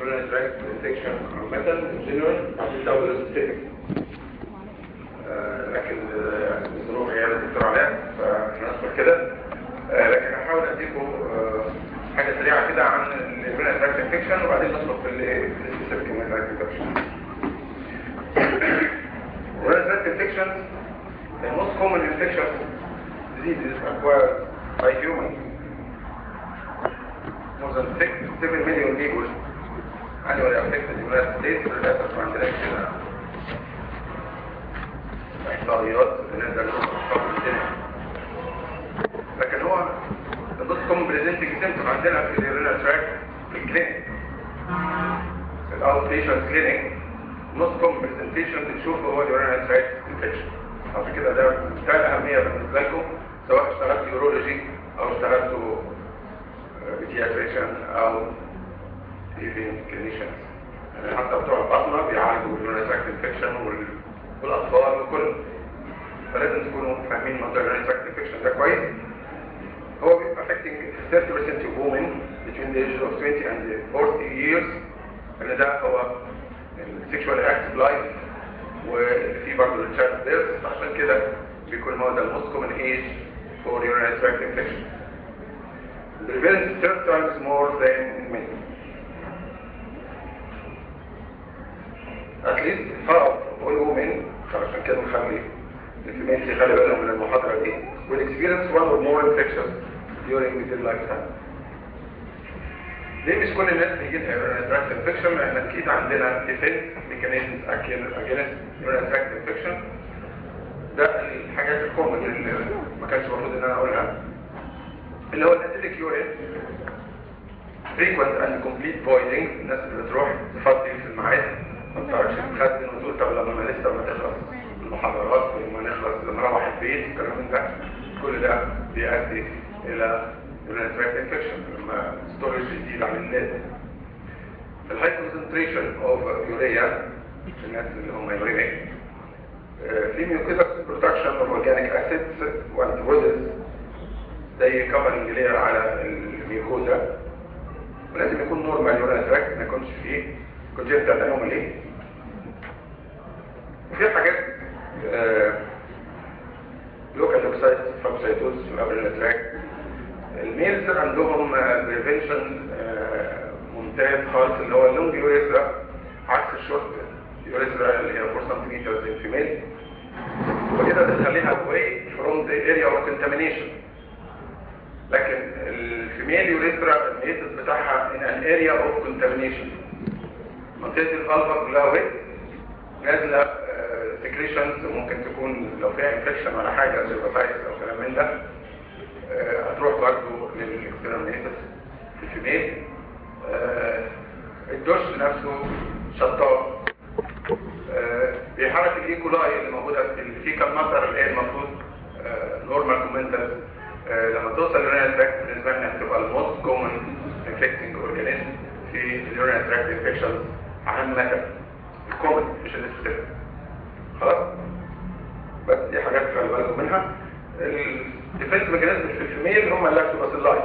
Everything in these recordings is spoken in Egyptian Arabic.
urinary tract infection عامة جنرال بتزود السبيسيفيك لكن آه، الظروف هي اللي الدكتور علاء فاحنا نذكر كده آه، لكن هحاول اديكم آه، حاجة سريعة كده عن الurinary tract infection وبعدين ندخل في السبيسيفيك urinary tract infection urinary tract infections the most common infectious diseases acquired by humans more than 6 7 million people annually affected the United States للأسف ما عندناش كده إحصائيات بنقدر نوصل الدنيا لكن هو the most common presenting symptom عندنا في اليورينال تراك في الكلينيك في الاوت بيشنت كلينيك most common presentation بتشوفه هو اليورينال تراك انفكشن عشان كده ده ده الأهمية بالنسبة لكم سواء اشتغلت يورولوجي أو اشتغلتوا بيدياتريشن او ايفين كلينيشنز يعني حتى بتوع البطنه بيعالجوا اليورينال تراكت انفكشن والاطفال وكل فلازم تكونوا فاهمين موضوع اليورينال تراكت انفكشن ده كويس هو بيبقى affecting 30% of women between the age of 20 and 40 years ان ده هو السيكشوال اكتف لايف وفي برضه التشايلد بيرث عشان كده بيكون هو ده الموست كومن ايج فور urinary tract infection The prevalence is 30 times more than in men. At least half of all women عشان كده نخلي الفيميل يخلي بالهم من المحاضرة دي will experience one or more infections during their lifetime. ليه مش كل الناس بيجي لها urinary tract infection؟ لأن أكيد عندنا defense mechanisms against urinary tract infection. ده الحاجات الكومن اللي ما كانش المفروض إن أنا أقولها. اللي هو الاسيدك يورين frequent and complete voiding الناس اللي بتروح تفضي في الميعاد ما بتعرفش تخزن وتقول طب لما ما لسه ما تخلص المحاضرات ولما نخلص لما نروح البيت الكلام من ده كل ده بيؤدي الى urinary tract infection لما ستورج يزيد عن اللازم الهاي concentration of urea الناس اللي هم يورينيك في ميوكيدك production of organic acids وantibodies زي كفرنج لير على الميوكوزا ولازم يكون نورمال يورال تراك ما يكونش فيه كونجنتال انومالي وفي حاجات لوكال لوكسايت فاكسايتوز في الابرينال تراك الميلز عندهم بريفنشن ممتاز خالص اللي هو اللونج يوريثرا عكس الشورت يوريثرا اللي هي 4 سنتيمتر زي الفيميل وكده تخليها away from the area of contamination لكن الفيميل يوريثرا الميتس بتاعها in an area of contamination منطقة الفالفا كلها ويت نازلة سكريشنز ممكن تكون لو فيها انفكشن ولا حاجة سيرفايتس او كلام من ده آه، هتروح برضه للاكسترنال في الفيميل آه، الدش نفسه شطاف آه، بيحرك الايكولاي اللي موجودة في الفيكال ماتر اللي هي المفروض نورمال كومنترز آه، لما توصل للورينال تراكت بالنسبه لنا هتبقى الموست كومن انفكتنج اورجانيزم في الورينال تراكت انفكشنز عامه الكومن مش السبيسيفيك خلاص بس دي حاجات خلي بالكم منها الديفنس ميكانيزم في الفيميل هم اللاكتوباسيلاي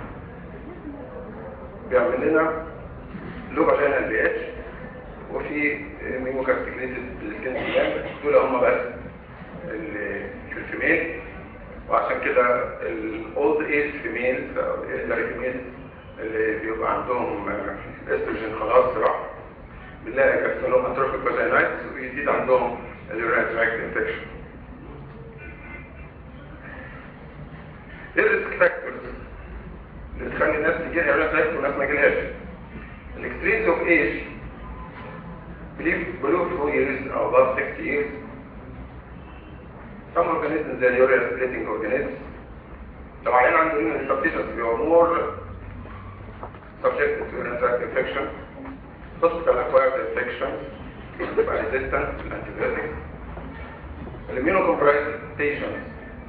بيعمل لنا لو فاجينال بي اتش وفي ميموكاستيكليتد بالسكين دول هم بس اللي في الفيميل وعشان كده الاولد ايج فيميلز او الالدري فيميلز اللي بيبقى عندهم استروجين خلاص راح بنلاقي بيحصل لهم اتروفيك فاجينايتس ويزيد عندهم اليورينال تراكت انفكشن ايه الريسك فاكتورز اللي تخلي الناس تجي لها يورينال تراكت والناس ما يجيلهاش الاكستريمز اوف ايج below 4 years or above 60 years some organisms زي اليوريا splitting organisms لو عيان عنده renal insufficiency or more subjected to urinary tract infection hospital acquired infections by resistant to antibiotics immunocompromised patients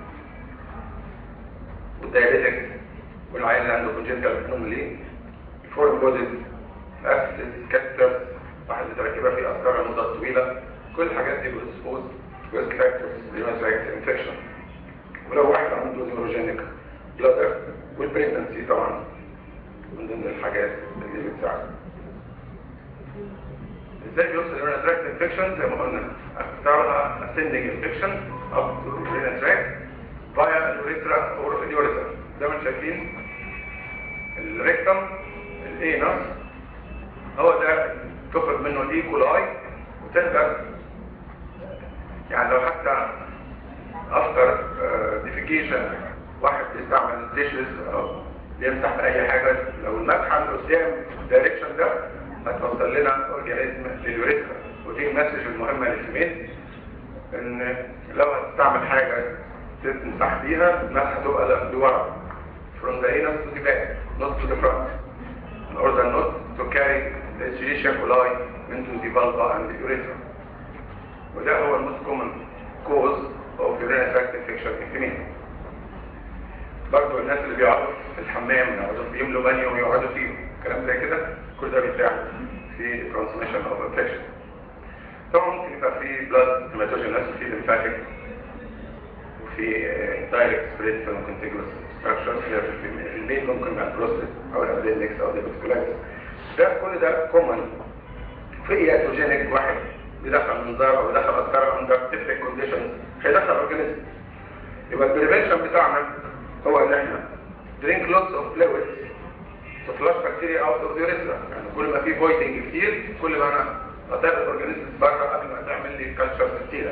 والdiabetics والعيان اللي عنده congenital anomaly foreign bodies abscesses catheters واحد متركبه في اسكار لمده طويله كل الحاجات دي بتسبوز risk factors للمساعدة infection ولو واحد عنده نيوروجينيك bladder والبريجنسي طبعا من ضمن الحاجات اللي بتساعد ازاي بيوصل اليورين تراكت انفكشن زي ما قلنا اختارها ascending infection up to urinary tract via الوريثرا or اليوريثرا زي ما انتم شايفين الريكتم الانس هو ده تخرج منه الاي كولاي وتقدر يعني لو حتى افتر ديفيكيشن واحد بيستعمل ديشز او بيمسح باي حاجه لو المسحه اللي قدام الدايركشن ده هتوصل لنا اورجانيزم لليوريثرا ودي المسج المهمه للفيميل ان لو هتستعمل حاجه تمسح بيها المسحه تبقى لورا from the anus to the back not to the front in order not to carry the Escherichia coli into the vulva and the urethra وده هو الموست common cause of urinary tract infection in female برضه الناس اللي بيقعدوا في الحمام يقعدوا بيملوا بانيو ويقعدوا فيه كلام زي كده كل ده بيساعد في transmission of infection طبعا ممكن يبقى في blood hematogenous وفي lymphatic وفي direct spread في contiguous structures في البيت ممكن يبقى البروستات او الابندكس او الابسكولايتس ده كل ده common في اياتوجينيك واحد بيدخل منظار او بيدخل اذكار اندر تفرق كونديشنز هيدخل اورجانيزم يبقى البريفنشن بتاعنا هو ان احنا drink lots of fluids to flush bacteria out of the urethra يعني كل ما في voiding كتير كل ما انا اطير الاورجانيزم بره قبل ما تعمل لي كالتشر كتيره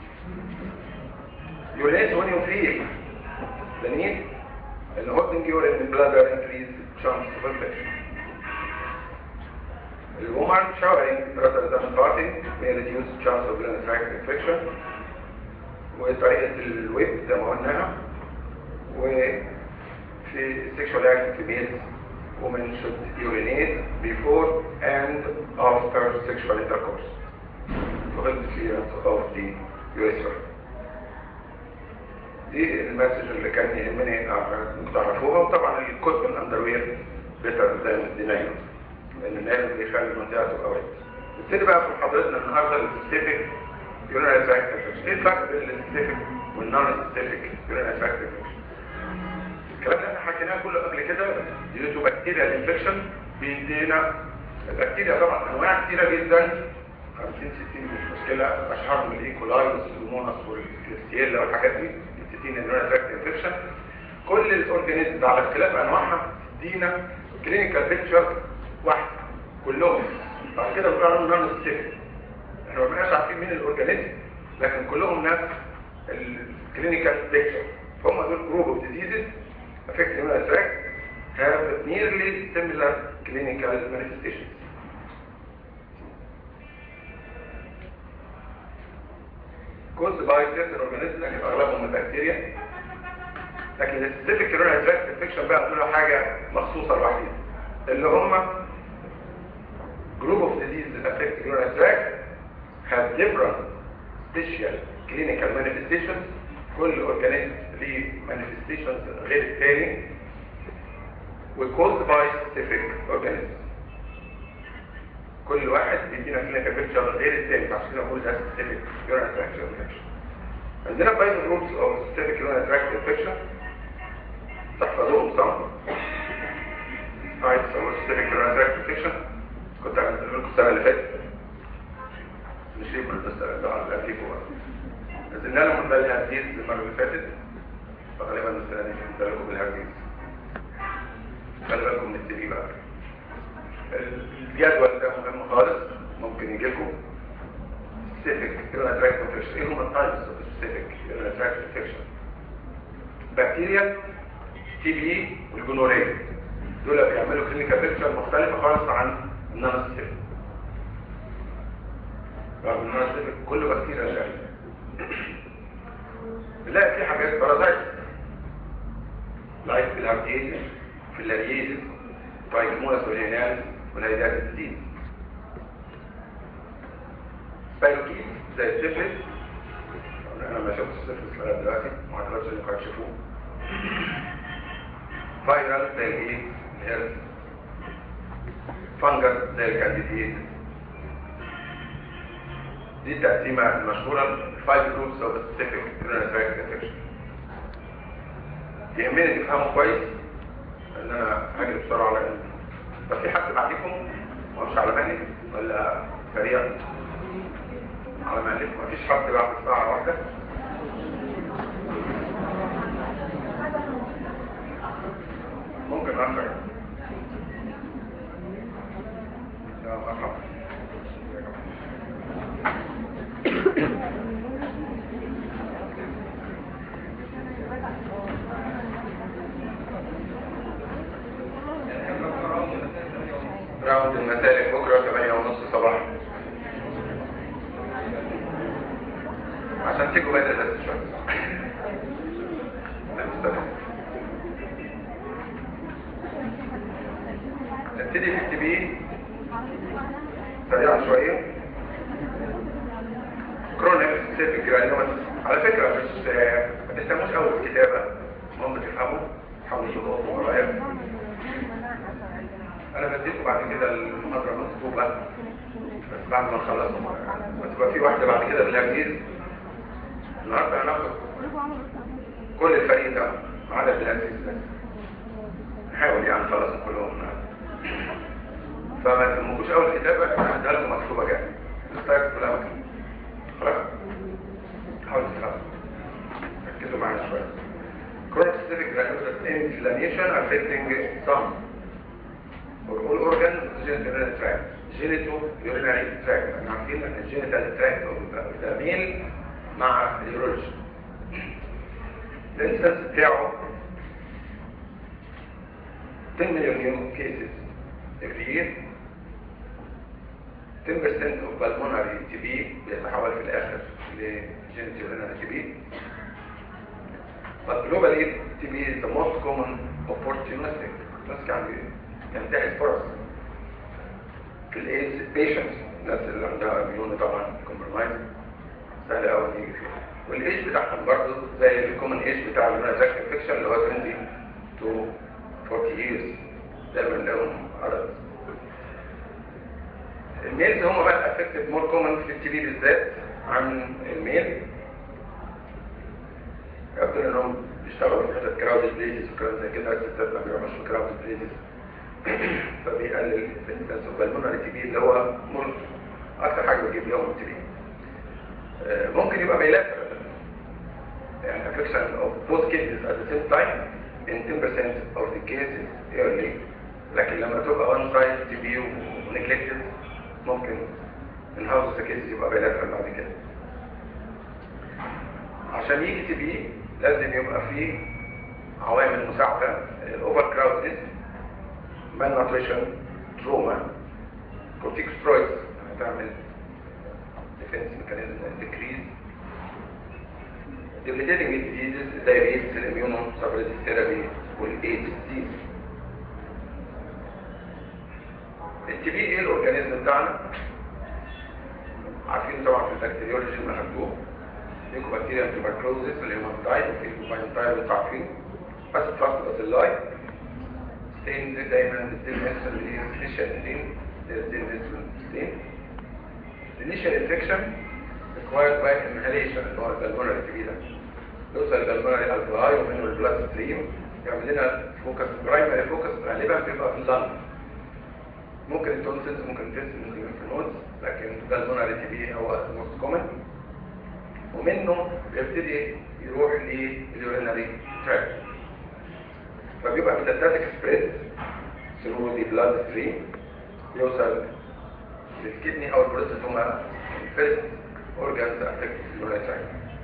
urinate when you feel the need and holding urine in bladder increase chance of infection The woman showering rather than farting may reduce chance of urinary tract infection وطريقة الويب زي ما قلناها وفي sexual active females women should urinate before and after sexual intercourse to help the clearance of the urethra دي المسج اللي كان يهمني تعرفوها وطبعا الكتب الاندروير بيتر ذان دينايل لان الناس بيخلي المنطقه تبقى ويت نبتدي بقى في محاضرتنا النهارده السبيسيفيك يورينال تراكت انفكشن ايه الفرق بين السبيسيفيك والنون سبيسيفيك يورينال تراكت انفكشن الكلام اللي احنا حكيناه كله قبل كده دي تو بكتيريا انفكشن بيدينا البكتيريا طبعا انواع كتيره جدا 50 60 مش مشكله اشهرهم الايكولاي والسلمونس والكليستيلا والحاجات دي بتدينا اليورينال تراكت انفكشن كل الاورجانيزمز على اختلاف انواعها تدينا كلينيكال بيكتشر واحد كلهم بعد كده بنقول عليهم نون سبيسيفيك احنا ما بقناش عارفين مين الاورجانيزم لكن كلهم نفس الكلينيكال بيكتشر فهم دول جروب اوف ديزيزز affect the human tract have nearly similar clinical manifestations caused by certain organisms لكن اغلبهم البكتيريا لكن السبيسيفيك urinary tract infection بقى دول حاجه مخصوصه لوحدها اللي هم group of diseases that affect the urinary tract have different special clinical manifestations كل اورجانيزم ليه manifestations غير التاني وcaused by specific organisms كل واحد بيدينا clinical picture غير التاني عشان كده بقول ده specific urinary tract infection عندنا five groups of specific urinary tract infection تحفظوهم صح؟ عايز اسمه specific urinary tract infection كنت عملت لكم السنة اللي فاتت مش ليه كل بس ده على الأكيد نزلنا لهم بقى الهرزيز المرة اللي فاتت فغالبا السنة دي نزلنا لكم بالهرزيز خلي بالكم من التي بقى الجدول ده مهم خالص ممكن يجي لكم specific urinary tract infection ايه هم التايبس اوف specific urinary tract infection بكتيريا تي بي والجونوريا دول بيعملوا كلينيكال بيكتشر مختلفة خالص عن النون سبيسيفيك رغم النون سبيسيفيك كل بكتيريا شغاله بنلاقي في حاجات بارازايت لايك في الارتيز في اللاريز بايكمونس والهينال والهيدات الجديد بايلوكيت زي السفلس انا ما شفتش السفلس لغايه دلوقتي ما اعتقدش انكم هتشوفوه فايرال زي الايه الهيرس فانجس زي الكانديديز دي التقسيمة المشهورة five groups of specific urinary tract infection يهمني تفهموا كويس ان انا هاجي بسرعة لان بس في حد بعديكم ومش على بالي ولا سريع على ما ما مفيش حد بعد الساعة واحدة ممكن أرجع يا مرحبا راوند المسالك بكرة 8 ونص صباحا عشان تيجوا بدري بس شوية نبتدي في التبي سريعا شوية كرونيك سيفيك جرانيومات على فكرة مش ما تهتموش قوي بالكتابة المهم تفهموا حاولوا تضغطوا ورايا انا بديكم بعد كده المحاضرة مكتوبة بس بعد ما نخلص وتبقى في واحدة بعد كده بالهرجيز النهارده هناخد كل الفريق ده ما عدا بالهرجيز بس نحاول يعني نخلصهم كلهم النهارده فما تهمكوش اول كتابة هديها لكم مكتوبة جاهزة الستايلز كلها مكتوبة خلاص حاولوا تفهموا ركزوا معايا شوية chronic specific granulomatous inflammation affecting some or all organs of the genital tract genitourinary tract احنا عارفين ان الجينيتال تراكت ده ميل مع اليورولوجي الانسنس بتاعه 10 مليون cases every year 10% of pulmonary TB بيتحول في الاخر لجينيتال TB But globally, TB is the most common opportunistic. opportunistic يعني ينتهز فرص. في الايدز patients الناس اللي عندها اميون طبعا كومبرمايز سهل قوي يجي فيها. والايج بتاعهم برضه زي الكومن ايج بتاع المنازاك انفكشن اللي هو 20 to 40 years دايما لهم عدد. الميلز هم بقى افكتد مور كومن في التي بي بالذات عن الميل يقول انهم بيشتغلوا في حتت كراودد بليزز وكلام زي كده الستات ما بيروحوش في كراودد بليزز فبيقلل الانسنس اوف بالمونري تي بي اللي هو مر اكتر حاجه بتجيب لهم التي بي ممكن يبقى بيلاترال يعني affection of both cases at the same time in 10% of the cases early لكن لما تبقى one side تي بي ونجلكتد ممكن in house the case يبقى بيلاترال بعد كده عشان يجي تي بي لازم يبقى فيه عوامل مساعدة الاوفر كراودنس مال نوتريشن تروما كورتيكوسترويدز هتعمل ديفنس ميكانيزم ديكريز debilitating diseases diabetes الاميونو سبريسيف ثيرابي والايدز ديز التي بي ايه الاورجانيزم بتاعنا عارفين طبعا في البكتيريولوجي اللي خدوه ليكو بكتيريا تبركلوزيس اللي هم التايب وفي الكوباينتايب اللي عارفين بس فاست بس اللاي ستين دايما الستين مثل اللي هي سبيشال ستين ستين مثل ستين الانيشال انفكشن required by inhalation اللي هو البلمونري كبيرة يوصل البلمونري الفلاي ومنه البلاد ستريم يعمل لنا فوكس برايمري فوكس غالبا بيبقى في اللنج ممكن التونسلز ممكن تنسل ممكن في النودز لكن البلمونري تي بي هو الموست كومن ومنه بيبتدي يروح لليورينري تراكت فبيبقى ميتاستاتيك سبريد ثرو دي بلاد ستريم يوصل للكدني او البروستات هما الفيرست اورجانز افكت اليورينري تراكت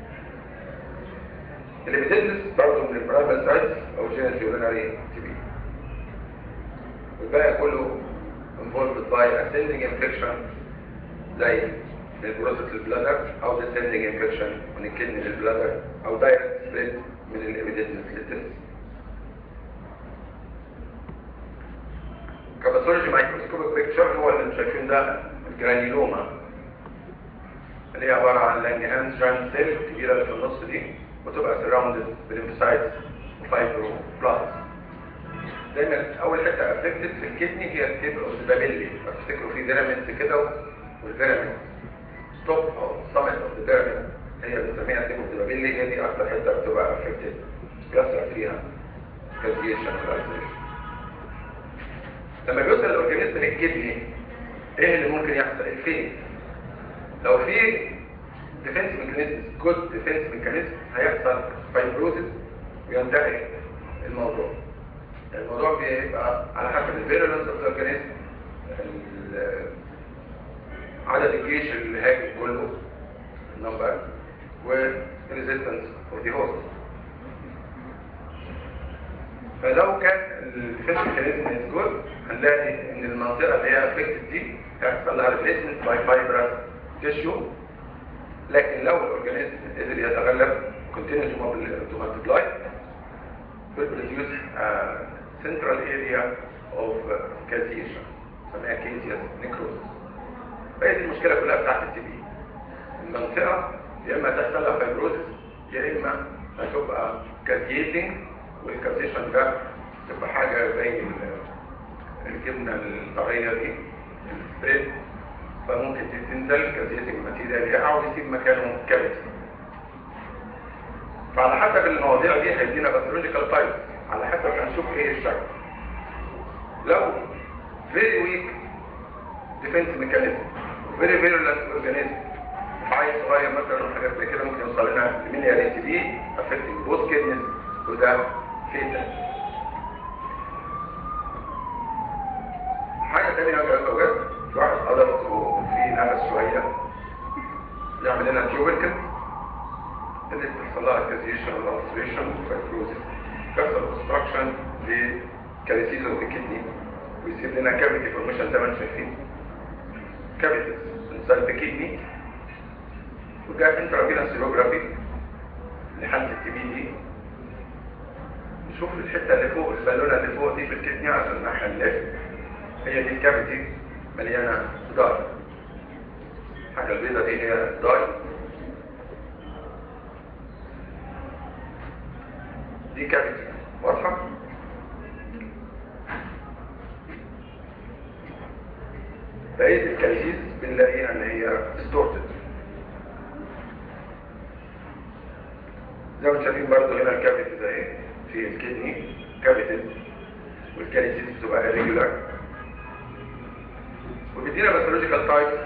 اللي بتدرس برضه من البرايمال سايتس او جينيت يورينري تي بي والباقي كله involved by ascending infection زي البروستات البلادر او descending infection من الكدني للبلادر او دايركت سبريد من الابيديدنس للتنس كباثولوجي مايكروسكوبيك بيكتشر هو اللي شايفين ده الجرانيلوما اللي هي عباره عن لانجهانز جاينت سيل الكبيره اللي في النص دي وتبقى سراوندد بالانفسايتس وفايبرو بلاست دايما اول حته افكتد في الكدني هي التيب اوف بابيلي افتكروا في فيرامنت كده والفيرامنت ستوب او سمت اوف ذا بيراميد هي بنسميها تيب اوف ذا بابيلي هي دي اكتر حته بتبقى افكتد بيحصل فيها كالسيشن والالسيشن لما بيوصل الاورجانيزم للكدني ايه اللي ممكن يحصل الفين لو في ديفنس ميكانيزم جود ديفنس ميكانيزم هيحصل فايبروزس وينتهي الموضوع الموضوع بيبقى على حسب الفيرولنس اوف الاورجانيزم عدد الجيش اللي هاجم كله النمبر والريزيستنس اوف ذا هوست فلو كان الديفنس ميكانيزم از جود هنلاقي ان المنطقه اللي هي افكتد دي هيحصل لها ريبليسمنت باي فايبرس تيشو لكن لو الاورجانيزم قدر يتغلب continue to multiply will produce a central area of caseation اسمها كيزياس نيكروز فهي دي المشكله كلها بتاعت التي بي المنطقه يا اما تحصل لها فايبروزس يا اما هتبقى كازيتنج والكازيشن ده تبقى حاجه زي الجبنه الطريه دي السبريد فممكن تنزل كازيتنج ماتيريال يقع ويسيب مكانه كافيتي فعلى حسب المواضيع دي هيدينا باثولوجيكال تايب على حسب هنشوف ايه الشكل لو very weak defense mechanism very virulent organism عيل صغير مثلا حاجات زي كده ممكن يوصل لنا لمليار تي بي affecting both kidneys وده فيتال حاجه ثانيه يا اولاد واحد قدرت وفي نفس شويه يعمل لنا تيوبركل اللي بتحصل لها كازيشن والالستريشن وفايبروزيس بيحصل اوبستراكشن لكاليسيز اوف الكدني ويسيب لنا كافيتي فورميشن زي ما انتم شايفين كافيتيز انسايد الكدني وجاء انترافينا سيروجرافي لحالة التي بي دي نشوف الحتة اللي فوق البالونة اللي فوق دي في الكدني عشان الناحية الليفت هي دي الكافيتي مليانة داي الحاجة البيضة دي هي داي دي كافيتي واضحة؟ بقية الكاليسيس بنلاقيها ان هي distorted زي ما شايفين برضه هنا الكافيتي زي في الكدني كافيتي والكاليسيس بتبقى irregular وبيدينا باثولوجيكال تايبس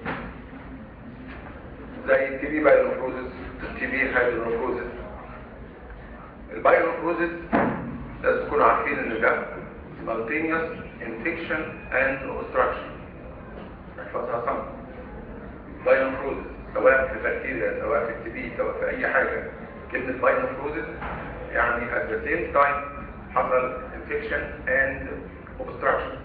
زي التي بي بايلونفروزس التي بي هايدرونفروزس البايلونفروزس لازم تكونوا عارفين ان ده spontaneous infection and obstruction احفظها صم بايلونفروزس سواء في بكتيريا سواء في التي بي سواء في اي حاجه كلمه بايلونفروزس يعني at the same time حصل infection and obstruction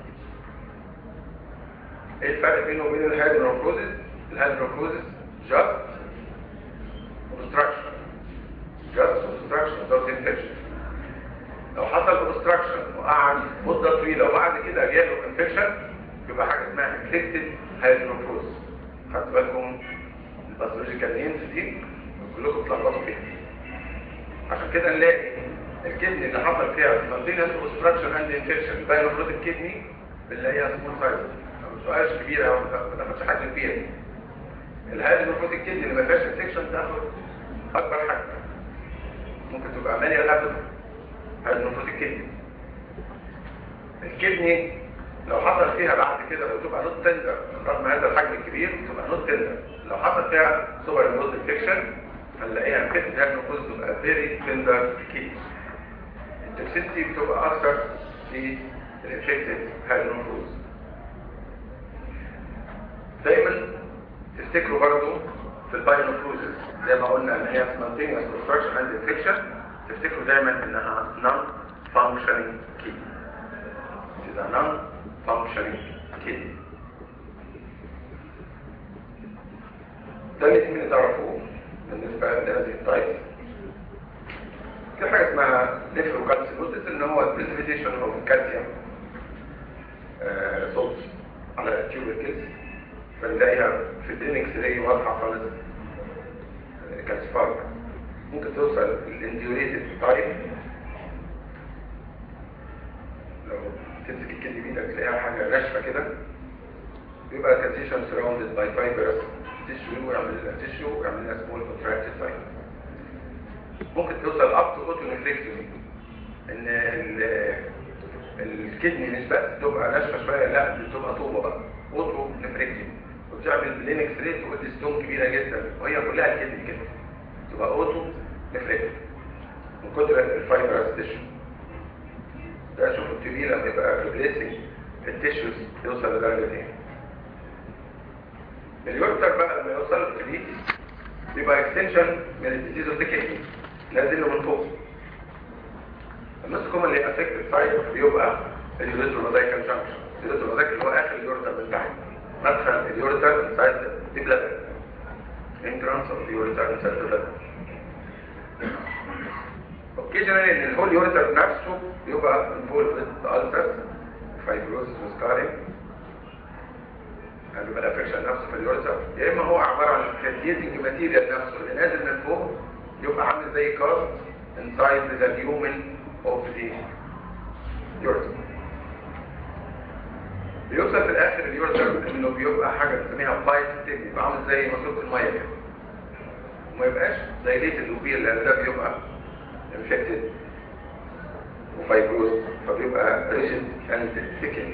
ايه الفرق بينه وبين الهيدرونفروزس الهيدرونفروزس just obstruction just obstruction without infection لو حصل obstruction وقعد مدة طويلة وبعد كده جاله infection يبقى حاجة اسمها infected hydronephrosis خدت بالكم الباثولوجيكال نيمز دي كلكم بتلخبطوا فيها عشان كده نلاقي الكدني اللي حصل فيها spontaneous obstruction and infection بايلوفروتيك كدني بنلاقيها سمول سايز ما بتبقاش كبيرة أو ما تاخدش حجم كبير الهيدروفروتيك كدني اللي ما فيهاش انفكشن تاخد أكبر حجم ممكن تبقى مالية الهبل هيدروفروتيك كدني الكدني لو حصل فيها بعد كده بتبقى نوت تندر رغم هذا الحجم الكبير بتبقى نوت تندر لو حصل فيها سوبر نوت انفكشن هنلاقيها انفكتد هيدروفروتيك تبقى فيري تندر كيس التوكسيستي بتبقى اكثر في الانفكتد هيدروفروتيك دايما تفتكروا برضو في البايونوفروزز زي ما قلنا ان هي spontaneous obstruction and infection تفتكروا دايما انها non functioning kidney it is a non functioning kidney ده اللي يمكن تعرفوه بالنسبة لهذه التايب في حاجة اسمها نيفروكالسينوزيس ان هو precipitation of calcium salts على tuberculosis فنلاقيها في الدينكس دي واضحة خالص كالسبارك ممكن توصل الانديوريتد تايب لو تمسك الكلمة بيدك تلاقيها حاجة ناشفة كده بيبقى كالسيشن سراوندد باي فايبرس تيشو ويعمل لها تيشو ويعمل لها سمول كونتراكتد سايت ممكن توصل اب تو اوتو نفليكتومي ان الكدني مش بس تبقى ناشفه شويه لا دي بتبقى طوبه بقى اوتو نفريكتيف وبتعمل بلين اكس ريت وقت ستون كبيره جدا وهي كلها الكدني كده تبقى اوتو نفريكتيف من كتر الفايبرس تيشو ده شوف التبي لما يبقى ريبليسنج التيشوز يوصل لدرجه ايه اليورتر بقى لما يوصل للتبي بيبقى اكستنشن من الديزيز اوف ذا كدني نازل له من فوق النص كومن اللي افكتد سايد بيبقى اليوريتر موزايكال جانكشن اليوريتر موزايكال اللي هو اخر اليوريتر من تحت مدخل اليوريتر انسايد دي بلاد entrance of the ureter inside the bladder occasionally ان الهول يوريتر نفسه بيبقى involved with ulcers fibrosis وسكارينج يعني بيبقى الافكشن نفسه في اليوريتر يا اما هو عباره عن كاتيتنج ماتيريال نفسه اللي نازل من فوق يبقى عامل زي كاست inside the lumen of the ureter بيوصل في الاخر اليوريتر انه بيبقى حاجه بنسميها بايت ستيم يبقى عامل زي ماسوره الميه كده وما يبقاش زي ليت الاوبيل لان ده بيبقى انفكتد وفايبروز فبيبقى ريجد اند ثيكن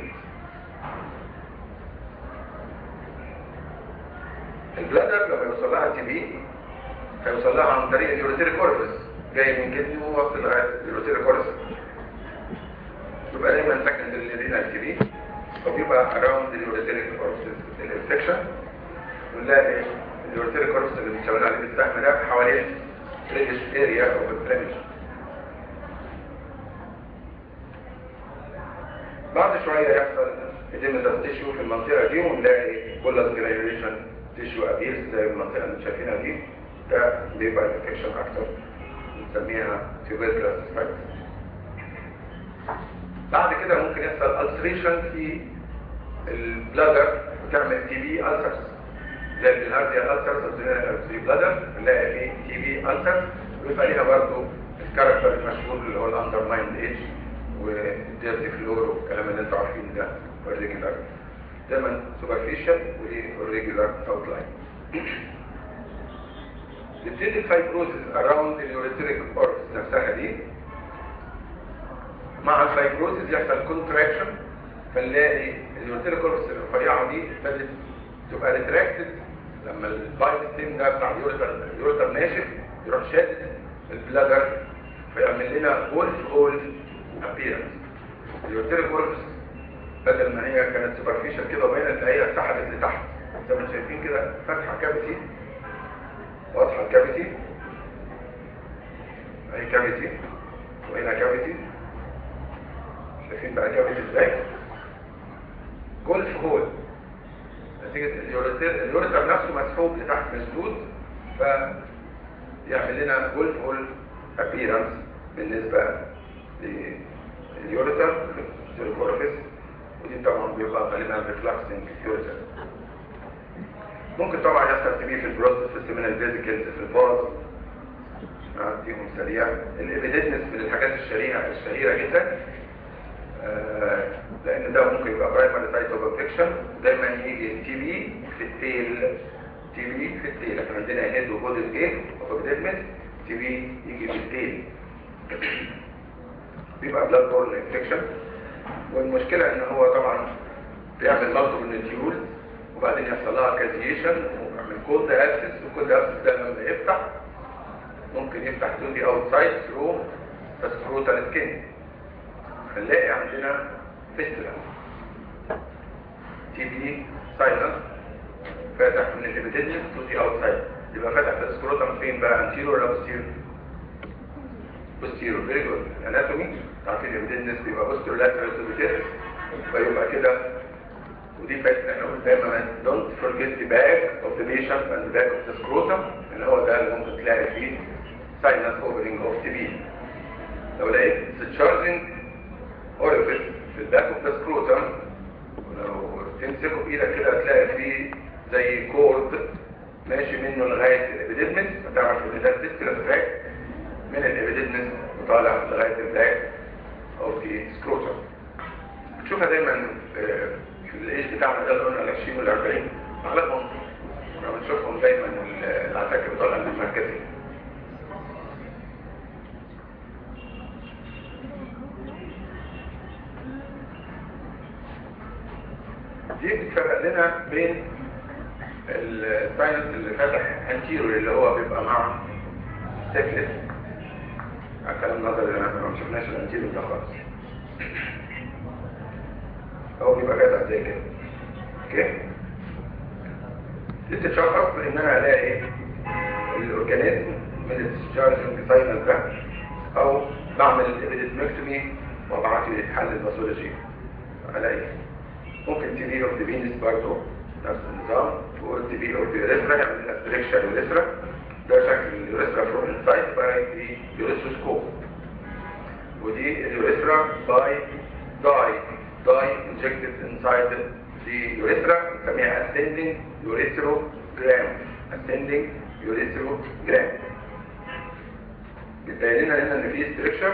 البلادر لما يوصل لها تي بي هيوصل لها عن طريق اليوريتيريك اورفيس جاي من كدني وواصل لغايه اليوريتيريك اورفيس يبقى دايما سكند للرينال تي بي فبيبقى اراوند اليوريتيريك اورفيس الانفكشن ونلاقي اليوريتيريك اورفيس اللي بنشاور عليه بالسهم ده حوالين ريدش اريا او انفلاميشن بعد شويه يحصل اديمتاس تيشو في المنطقه دي ونلاقي كولاس جرانيوليشن تيشو ابيرس زي المنطقه اللي شايفينها دي ده بيبقى انفكشن اكتر بنسميها تيوبركلاس سبايكس بعد كده ممكن يحصل التريشن في البلادر وتعمل تي بي السرز زي البلهارزيا السرز في بلادر نلاقي فيه تي بي السرز ويبقى ليها برضه الكاركتر المشهور اللي هو الاندر مايند ايج والديرتي فلور والكلام اللي انتوا عارفينه ده والريجولار دايما سوبرفيشال والريجولار اوت لاين تبتدي الفايبروزز اراوند اليوريتريك اورفيس نفسها دي مع الفايبروزز يحصل كونتراكشن فنلاقي اليوريتريك اورفيس الرفيعه دي ابتدت تبقى ريتراكتد لما البايت ستيم ده بتاع اليوريتر اليوريتر ناشف يروح شادد البلادر فيعمل لنا وولف هول ابيرنس اليوريتريك اورفيس بدل ما هي كانت سوبرفيشال كده وبين تلاقيها اتسحبت لتحت زي ما شايفين كده فاتحه كافيتي واضحه الكافيتي اهي كافيتي وهنا كافيتي شايفين بقى كافيتي ازاي جولف هول نتيجه اليوريتر اليوريتر نفسه مسحوب لتحت مسدود فيعمل لنا جولف هول ابيرنس بالنسبه لليوريتر الكورفيس ودي طبعا بيبقى غالبا ريفلاكسنج يوريتر ممكن طبعا يحصل تبيه في البروست في السيمينال فيزيكلز في الباز نعديهم سريع الابيديتنس من الحاجات الشهيره الشهيره جدا آه لان ده ممكن يبقى برايمري سايت اوف انفكشن دايما يجي تي بي في التيل تي بي في التيل احنا عندنا هيد وبودي سكيل اوف ابيديتنس تي بي يجي في التيل بيبقى بلاد بورن انفكشن والمشكله ان هو طبعا بيعمل مالتو من التيول وبعدين يحصل لها كازيشن ويعمل كولد ابسس والكولد ابسس ده لما يفتح ممكن يفتح تو دي اوتسايد ثرو سكروتال سكين فنلاقي عندنا فيستولا تي بي سايلنس فاتح من الابيديديس تو دي اوتسايد يبقى فاتح في السكروتم فين بقى انتيرو ولا بوستيرو بوستيرو فيري جود اناتومي عارفين الابيديديس بيبقى بوستيرو لاترال تو فيبقى كده ودي فايدة احنا قلنا دايما don't forget the back of the patient and the back of the scrotum اللي هو ده اللي ممكن تلاقي فيه sinus opening of TB لو لقيت discharging orifice في الباك of the scrotum ولو تمسكه بايدك كده هتلاقي فيه زي كورد ماشي منه لغاية الابيديدمس هتعرف ان ده الديسترس تراك من الابيديدمس وطالع لغاية الباك of the scrotum بتشوفها دايما في الايج بتاعنا ده اللي قلنا ال 20 وال 40 اغلبهم كنا بنشوفهم دايما العساكر بتوع الامن المركزي دي بتفرق لنا بين الساينس اللي فاتح انتيرور اللي هو بيبقى مع سيفلس كلام نظري لنا ما شفناش الانتيرور ده خالص هو بيبقى فاتح زي كده اوكي دي تتشخص بان انا الاقي الاورجانيزم من الديسشارجنج ساينس ده او بعمل ابيديتمكتومي وابعته يتحل الباثولوجي الاقي ممكن تي بي اوف ذا فينس برضه نفس النظام وتي بي اوف ذا يوريثرا يعمل لنا ستريكشر يوريثرا ده شكل اليوريثرا فروم انسايد باي دي يوريثروسكوب ودي اليوريثرا باي داي داي انجكتد انسايد the urethra نسميها ascending ureterogram ascending ureterogram بتبين لنا هنا ان في ستريكشر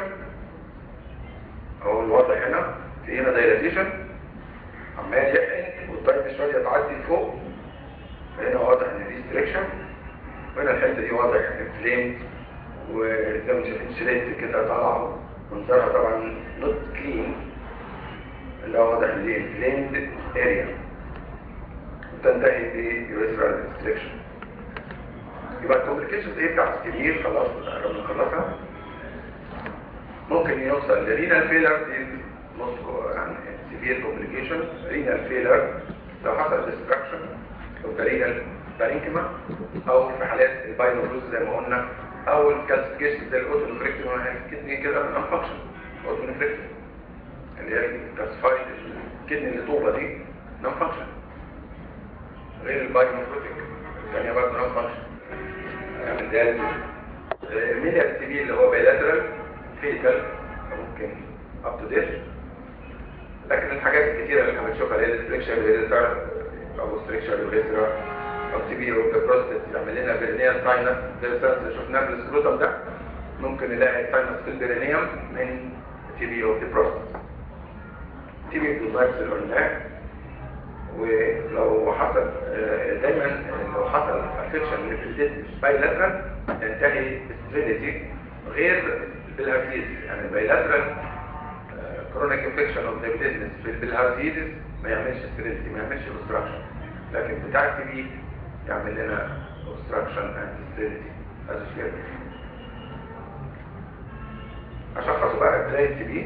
او الوضع هنا في هنا دايلاتيشن عمال يحقن والطيب شويه يتعدي لفوق هنا واضح ان في ستريكشر وهنا الحته دي واضح ان فليم وزي ما شايفين شريط كده طالعه منظرها طبعا نوت كلين اللي هو واضح ان دي انفليمد اريا وتنتهي بيوريثرال ريستريكشن يبقى الكومبليكيشنز ايه بتاعت الكبير خلاص قربنا نخلصها ممكن يوصل لرينال فيلر دي نص يعني سيفير كومبليكيشن رينال فيلر لو حصل ديستراكشن او رينال بارينكما او في حالات البايلوفلوز زي ما قلنا او الكالسيفيكيشن زي الاوتونفريكتين كدني كده انفكشن اوتونفريكتين اللي هي الكالسيفايد الكدني اللي طوبه دي نون فانكشن غير البايوميكروتيك الثانيه برضه نون فانكشن يعني ده الميديا تي بي اللي هو بايلاترال فيتال ممكن اب تو ديت لكن الحاجات الكتيره اللي احنا بنشوفها اللي هي الستريكشر هيريزر او ستريكشر هيريزر او تي بي او بروستات يعمل لنا برينيال ساينس زي الساينس اللي شفناه في السكروتم ده ممكن نلاقي ساينس في البرينيوم من تي بي او بروستات تي بي بالمارس اللي قلناه ولو حصل دايما لو حصل افكشن للبلديت بايلاترال تنتهي سترينيتي غير بالهارزيز يعني البايلاترال كرونيك انفكشن اوف ذا بلديت بالهارزيز ما يعملش سترينيتي ما يعملش اوبستراكشن لكن بتاع التي بي يعمل لنا اوبستراكشن اند سترينيتي هذا الشيء اشخصوا بقى ازاي التي بي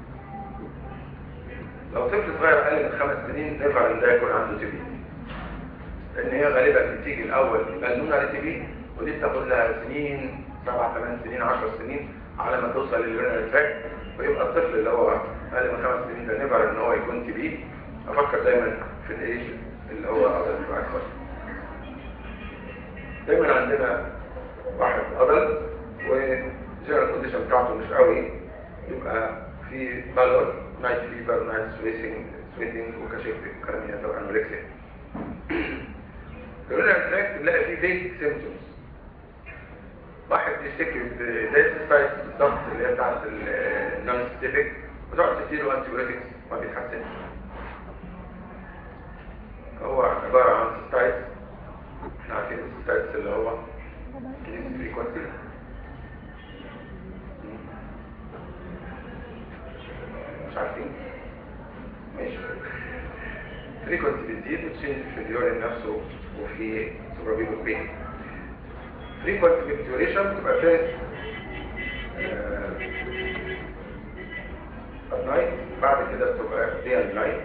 لو طفل صغير اقل من خمس سنين نرفع ان ده يكون عنده تي بي لان هي غالبا بتيجي الاول مجنون على تي بي ودي بتاخد لها سنين سبع ثمان سنين 10 سنين على ما توصل للرينال تراك ويبقى الطفل اللي هو اقل من خمس سنين ده نفر ان هو يكون تي بي افكر دايما في الايش اللي هو ادلت بعد خالص دايما عندنا واحد ادلت والجنرال كونديشن بتاعته مش قوي يبقى في بالور نايت فيبر نايت سويسنج سويتنج وكشفت كلام ده انوركسيا الرينال تراك تلاقي فيه فيك سيمبتومز واحد بيشتكي زي السايت بالظبط اللي هي بتاعت النون سبيسيفيك وتقعد تديله انتي بيوتكس ما بيتحسنش هو عبارة عن ستايتس احنا عارفين الستايتس اللي هو فريكونسي مش عارفين ماشي فريكونسي بتزيد وتشينج في اليورين نفسه وفي سوبرابيبل بين frequent micturition تبقى first at night بعد كده بتبقى day and night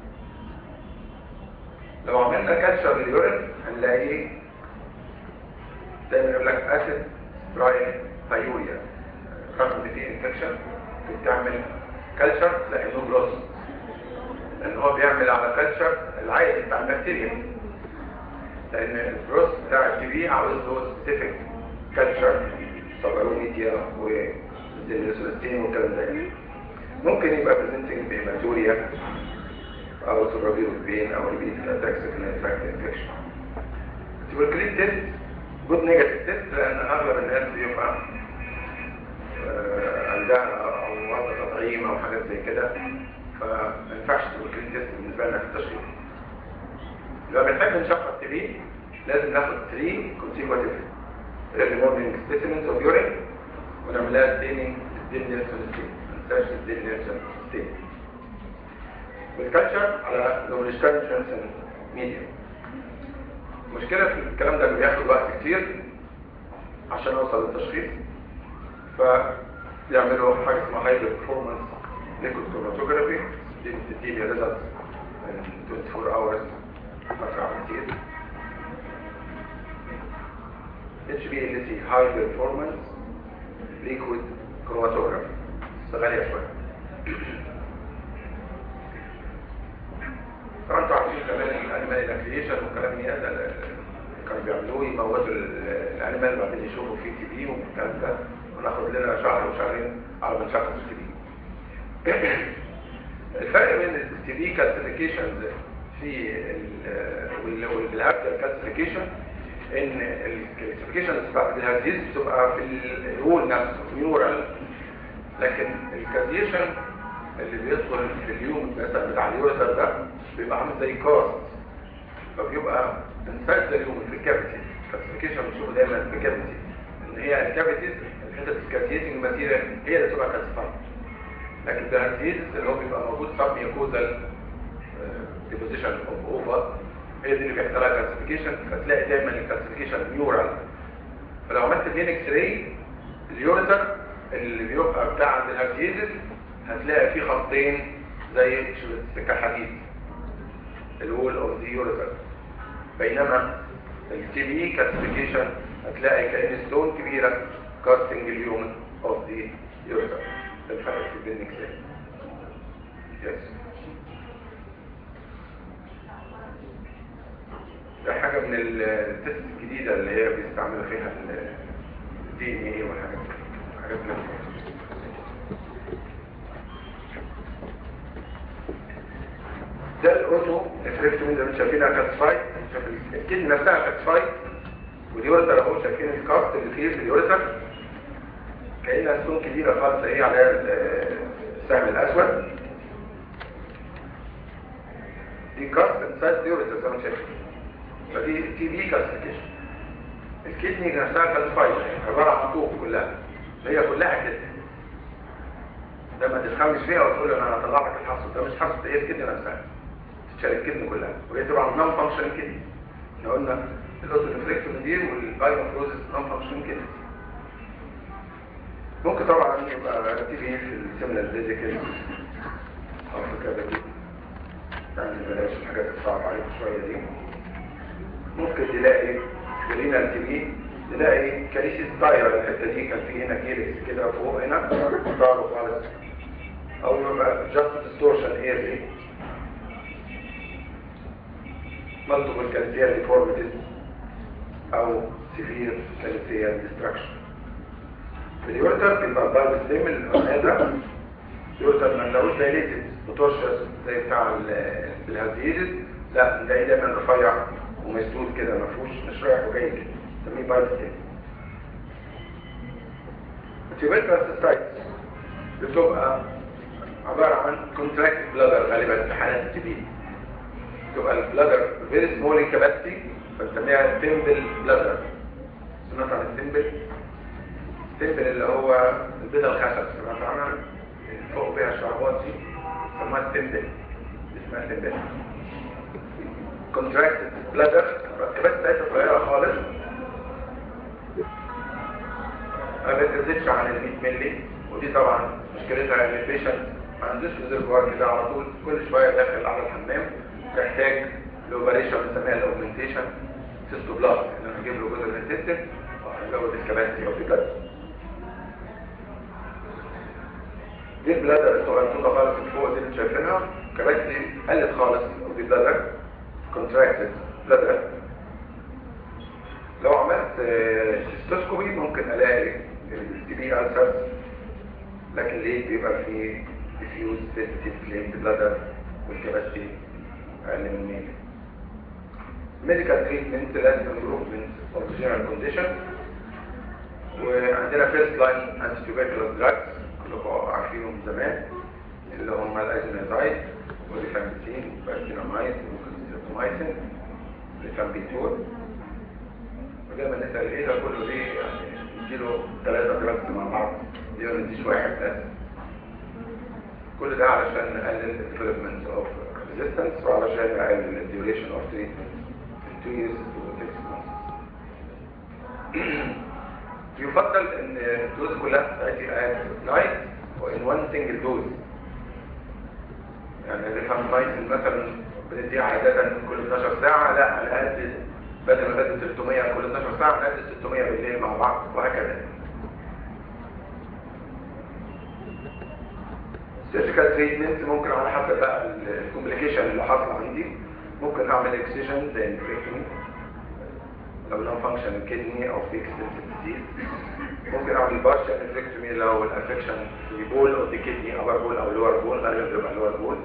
لو عملنا كالتشر لليورين هنلاقيه دايما يقول لك اسيد براين ثايوريا رغم ان في انفكشن بتعمل كالتشر تلاقي نو جلوس لان هو بيعمل على كالتشر العادي بتاع البكتيريا لان البروس بتاع التي بي عاوز له سبيسيفيك كالتشر سوبرونيتيا وزيلوسولستين والكلام ده ممكن يبقى بريزنتنج بهيماتوريا او سوبرابيرو بين او ريبيت اتاكس في الانفكت انفكشن تبركلين تيست جود نيجاتيف تيست لان اغلب الناس بيبقى عندها او وضع تطعيم او حاجات زي كده فما ينفعش تبركلين تيست بالنسبه لنا في التشخيص لما بنحب نشخص تي بي لازم ناخد 3 consecutive early morning specimens of urine ونعملها staining الدين نيلسون ستين ما ننساش الدين نيلسون ستين بالكالتشر على لومينستانشنز ميديا المشكلة في الكلام ده اللي بياخد وقت كتير عشان اوصل للتشخيص فيعملوا حاجة اسمها هاي performance liquid chromatography دي بتديني ريزلت in 24 hours أسرع كتير HPLC High Performance Liquid Chromatography بس غالية شوية طبعا انتوا عارفين كمان الانيمال الاكليشن والكلام ده ده كانوا بيعملوه يموتوا الانيمال بعدين يشوفوا فيه تي بي والكلام ده وناخد لنا شهر وشهرين على ما نشخص التي بي الفرق بين التي بي كالسيفيكيشنز في والابدا كالسيفيكيشن ان الكالسيفيكيشن بتاعت الهزيز بتبقى في الهول نفسه نيورال لكن الكالسيفيكيشن اللي بيدخل في اليوم مثلا بتاع اليوريتر ده بيبقى عامل زي كاست فبيبقى انسايد اليوم في الكافيتي كالسيفيكيشن بنشوفه دايما في الكافيتي ان هي الكافيتيز الحتت الكالسيتنج ماتيريال هي اللي تبقى كالسيفايد لكن ده الهزيز اللي هو بيبقى موجود سب ميوكوزال ديبوزيشن اوف اوفر هي دي اللي بيحصل لها كالسيفيكيشن فتلاقي دايما الكالسيفيكيشن نيورال فلو عملت بين اكس راي اليوريتر اللي بيبقى بتاع عند الهرسيزس هتلاقي فيه خطين زي سكة حديد الوول اوف ذا يوريتر بينما التي بي كالسيفيكيشن هتلاقي كأن ستون كبيرة كاستنج اليوم اوف ذا يوريتر ده الفرق في بين اكس راي يس ده حاجة من التست الجديدة اللي هي بيستعملوا فيها الدي ان ايه والحاجات دي حاجات من ده الاوتو افريكتومي زي ما شايفينها كاتسفايد شايف الكدني نفسها كاتسفايد واليوريتر اهو شايفين الكارت اللي فيه في اليوريتر كأنها ستون كبيرة خالص ايه عليها السهم الاسود دي كارت انسايد اليوريتر زي ما شايفين فدي تي بي كالسيفيكيشن الكدني نفسها كالسفايد عبارة عن طوق كلها هي كلها كده ده ما تفهمش فيها وتقول انا هطلع لك الحصر ده مش حصر هي الكدني نفسها تتشال الكدني كلها وهي طبعا نون فانكشن كدني احنا قلنا الاوتونفريكتوم دي والبايوفروزس نون فانكشن كدني ممكن طبعا يبقى تي بي في السيميلر فيزيكال او في كده دي يعني بلاش الحاجات الصعبة عليكم شوية دي ممكن تلاقي سكرينا تي بي تلاقي كريسيس دايرة الحتة دي كان في هنا كيركس كده فوق هنا ضارب خالص او يبقى جاست ديستورشن ايرلي مالتيبل كالسيال ديفورميتيز او سيفير كالسيال ديستراكشن في اليورتر بيبقى بعد السيم الهذا اليورتر ما نلاقوش دايليتد بترشس زي بتاع الهازيزز لا نلاقيه دايما رفيع ومسدود كده ما فيهوش مش رايح وجاي كده نسميه بايت ستيم التيوبيكال سيستايتس بتبقى عبارة عن كونتراكت بلادر غالبا في حالات التي بي تبقى البلادر فيري سمول ان كاباسيتي فنسميها تمبل بلادر سمعت عن التمبل التمبل اللي هو البيضة الخشب سمعت عنها فوق بيها الشعبات دي سموها التمبل اسمها تمبل كونتراكتد بلادر الكبات بتاعتها صغيرة خالص ما بتزيدش عن ال 100 مللي ودي طبعا مشكلتها ان البيشنت ما عندوش ريزرفوار كده على طول كل شويه داخل على الحمام تحتاج لاوبريشن بنسميها الاوجمنتيشن سيستو بلاست ان انا اجيب له جزء من السيستم وازود الكباسيتي اوف ذا دي البلادر الصغيرة خالص اللي فوق دي اللي شايفينها كباسيتي قلت خالص ودي بلادر كونتراكتد بلادر لو عملت سيستوسكوبي ممكن الاقي التي بي ألسرز لكن ليه بيبقى فيه ديفيوز سيستيف كليم بلادر والكباسيتي اقل من 100 ميديكال تريتمنت لازم امبروفمنت اوف جنرال كونديشن وعندنا فيرست لاين انتي تيوبركلوز دراجز كلكم عارفينهم من زمان اللي هم الايزونيزايد والريفامبيسين والبارسينامايد والكونستريبتومايسين ريفامبيتول ودايما نسال ايه ده كله ليه يعني نديله ثلاثه دراجز مع بعض ليه ما نديش واحد بس كل ده علشان نقلل الديفلوبمنت اوف resistance وعلشان اقلل الديوريشن اوف تريتمنت من 2 years to 6 months يفضل ان الدوز كلها تأتي at night وان one single dose يعني الريفامبايسين مثلا بنديها عادة كل 12 ساعة لا على قد بدل ما بدل 300 كل 12 ساعة على قد 600 بالليل مع بعض وهكذا سيرجيكال تريتمنت ممكن على حسب بقى الكومبليكيشن اللي حصل عندي ممكن اعمل اكسجن زي الفريكتومي لو نون فانكشن كدني او في اكستنسيف ديزيز ممكن اعمل بارشل نفريكتومي لو الافكشن في بول او دي كدني ابر بول او لور بول غالبا بيبقى لور بول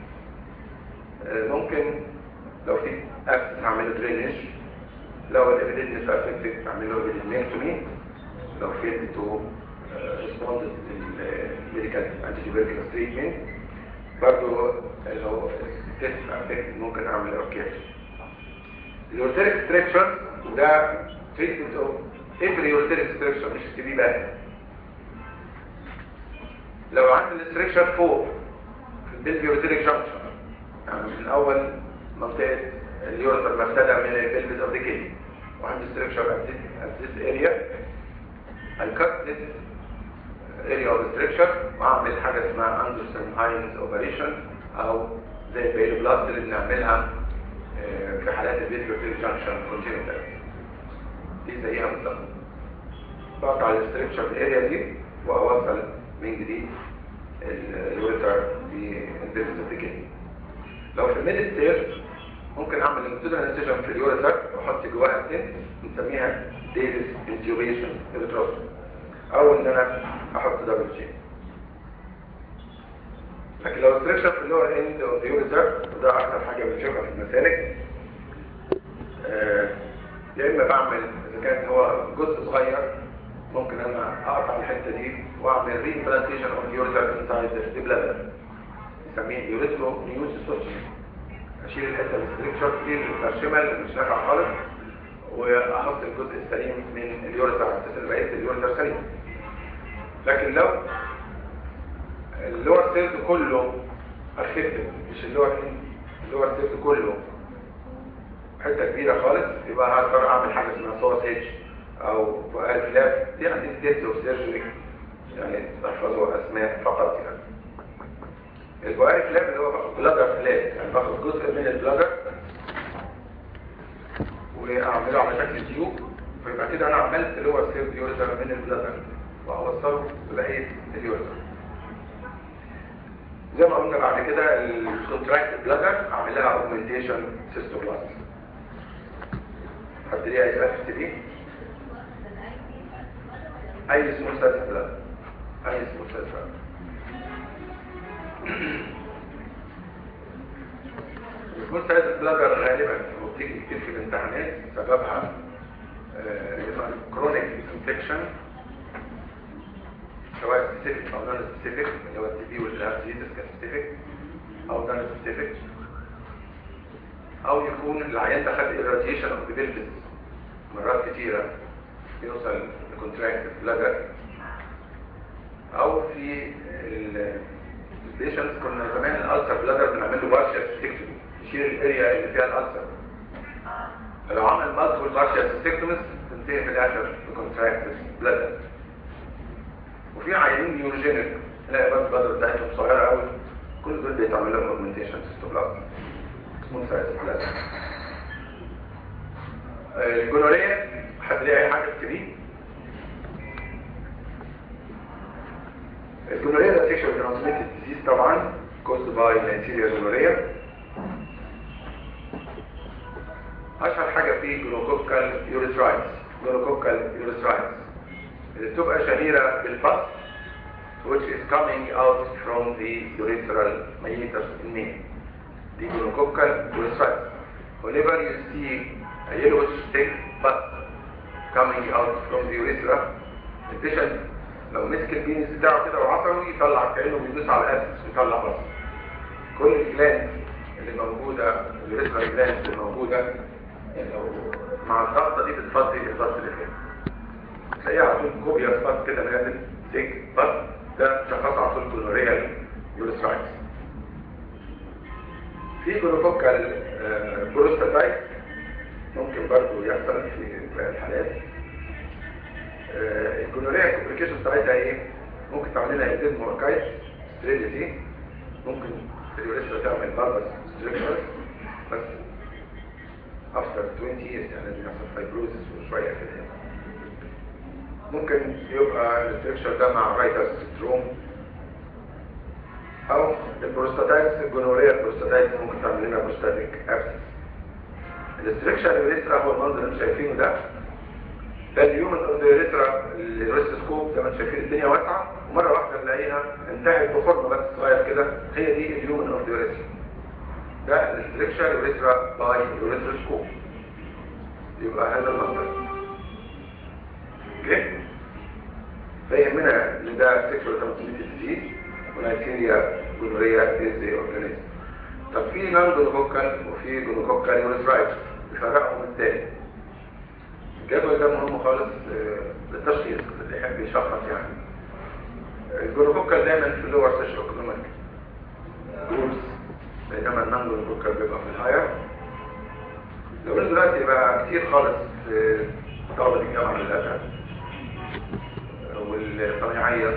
ممكن لو في اكسس اعمل درينج لو الابيديدنس افكتد اعمل له ابيديدميكتومي لو فيت تو ريسبوندد للميديكال انتي تيوبركلوز تريتمنت برضه لو تيست افكتد ممكن اعمل اوركيش اليورتيريك ستريكشر ده تريتمنت اوف افري يورتيريك ستريكشر مش التي بي بس لو عندي الستريكشر فوق في البلفي يورتيريك جانكشن يعني من اول منطقه اليورتر مبتدا من البلفيس اوف ذا كيدني وعندي ستريكشر at this area I cut this area of structure واعمل حاجه اسمها اندرسون هاينز اوبريشن او زي البيلو بلاست اللي بنعملها في حالات الفيديو جانكشن كونجنتال دي زيها بالظبط بقطع الاستركشر الاريا دي واوصل من جديد اليوريتر بالبيلز كده لو في الميد ستير ممكن اعمل انتودر انسيشن في اليوريتر واحط جواها ستين نسميها ديفيس انتيوبيشن الكتروس او ان انا احط دبل جي لكن لو استركشر في اللور اند اوف يوريتر وده اكتر حاجه بنشوفها في المسالك يا اما بعمل اذا كان هو جزء صغير ممكن انا اقطع الحته دي واعمل ري امبلانتيشن اوف يوريتر انسايد ذا بلادر نسميه يوريترو نيوز سوتشن اشيل الحته الاستركشر دي المترشمه اللي مش نافعه خالص واحط الجزء السليم من اليوريتر على اساس ان بقيه اليوريتر سليم لكن لو اللور سيلز كله افكتد مش اللور اللور سيلز كله حته كبيره خالص يبقى هقدر اعمل حاجه اسمها سوسيج او فؤاد فلاب دي عندي ستيتس اوف سيرجري يعني تحفظوا اسماء فقط يعني الفؤاد فلاب اللي هو باخد بلادر فلاب يعني باخد جزء من البلادر واعمله على شكل تيوب فيبقى كده انا عملت لور سيلز يوريتر من البلادر واوصله ببقيه اليوريتر زي ما قلنا بعد كده الكونتراكت بلادر اعمل لها اوجمنتيشن سيستوبلاست حد ليه اسئله في السي اي سمول سايز بلادر اي سمول سايز بلادر السمول سايز بلادر غالبا وبتيجي كتير في الامتحانات سببها كرونيك انفكشن سواء سبيسيفيك او نون سبيسيفيك اللي هو التي بي والهارسيتس كسبيسيفيك او نون سبيسيفيك او يكون العيان ده خد irradiation اوف ذا بلفس مرات كتيرة يوصل لكونتراكت بلادر او في البيشنتس كنا زمان الالسر بلادر بنعمل له بارشال سيستكتومي نشيل الاريا اللي فيها الالسر لو عمل مالتيبل بارشال سيستكتوميز تنتهي في الاخر بكونتراكت بلادر وفي عيانين نيوروجينيك تلاقي بس البلادر بتاعتهم صغيره قوي كل دول بيتعمل لهم اوجمنتيشن سيستوبلازم سمول سايز بلازم الجونوريا حد ليه اي حاجه تكتبيه الجونوريا ده سيكشوال ترانسميتد ديزيز طبعا كوزد باي الانتيريور جونوريا اشهر حاجه فيه جلوكوكال يوريثرايتس جلوكوكال يوريثرايتس اللي بتبقى شهيره بالفصل which is coming out from the urethral meatus in men the gonococcal urethritis whenever you see a yellowish thick pus coming out from the urethra the patient لو مسك البينس بتاعه كده وعصره يطلع كأنه بيدوس على الاسس ويطلع بس كل الجلاند اللي موجودة الريسرال جلاند اللي موجودة لو مع الضغطة دي بتفضي الضغط اللي فيه تلاقيها على طول كوبيا سباس كده نازل سيك بس ده شخص على طول كولوريال يوريثرايتس في جلوكوكال بروستاتايت ممكن برضو يحصل في باقي الحالات آه، الجونوريا الكومبليكيشن بتاعتها ايه ممكن تعمل لها ايديز موركايت ستريليتي ممكن اليوريثرا تعمل باربس ستريكشرز بس after 20 years يعني لازم يحصل فايبروزس وشويه كده ممكن يبقى الاستركشر ده مع رايتر سندروم او البروستاتايتس الجونوريا البروستاتايتس ممكن تعمل لنا بروستاتيك ابسس الاستركشر اليوريثرا هو المنظر اللي انتم شايفينه ده ده اليومن اوف اليوريثرا الريستسكوب زي ما انتم شايفين الدنيا واسعه ومره واحده نلاقيها انتهت بفورمه بس صغير كده هي دي اليومن اوف اليوريثرا ده الاستركشر يوريثرا باي يوريثروسكوب يبقى هذا المنظر اوكي فيهمنا ان ده سيكشوال ترانسميتد ديزيز ونيتيريا جونوريا از ذا اورجانيزم طب في نون جلوكوكال وفي جلوكوكال يوريثرايتس بيفرقهم ازاي الجدول ده مهم خالص آه، للتشخيص اللي يحب يشخص يعني الجلوكوكال دايما في اللور سيشن ايكونوميك جروبس بينما النون جلوكوكال بيبقى في الهاير لو قلنا دلوقتي بقى كتير خالص في طلبة الجامعة للأسف والصناعية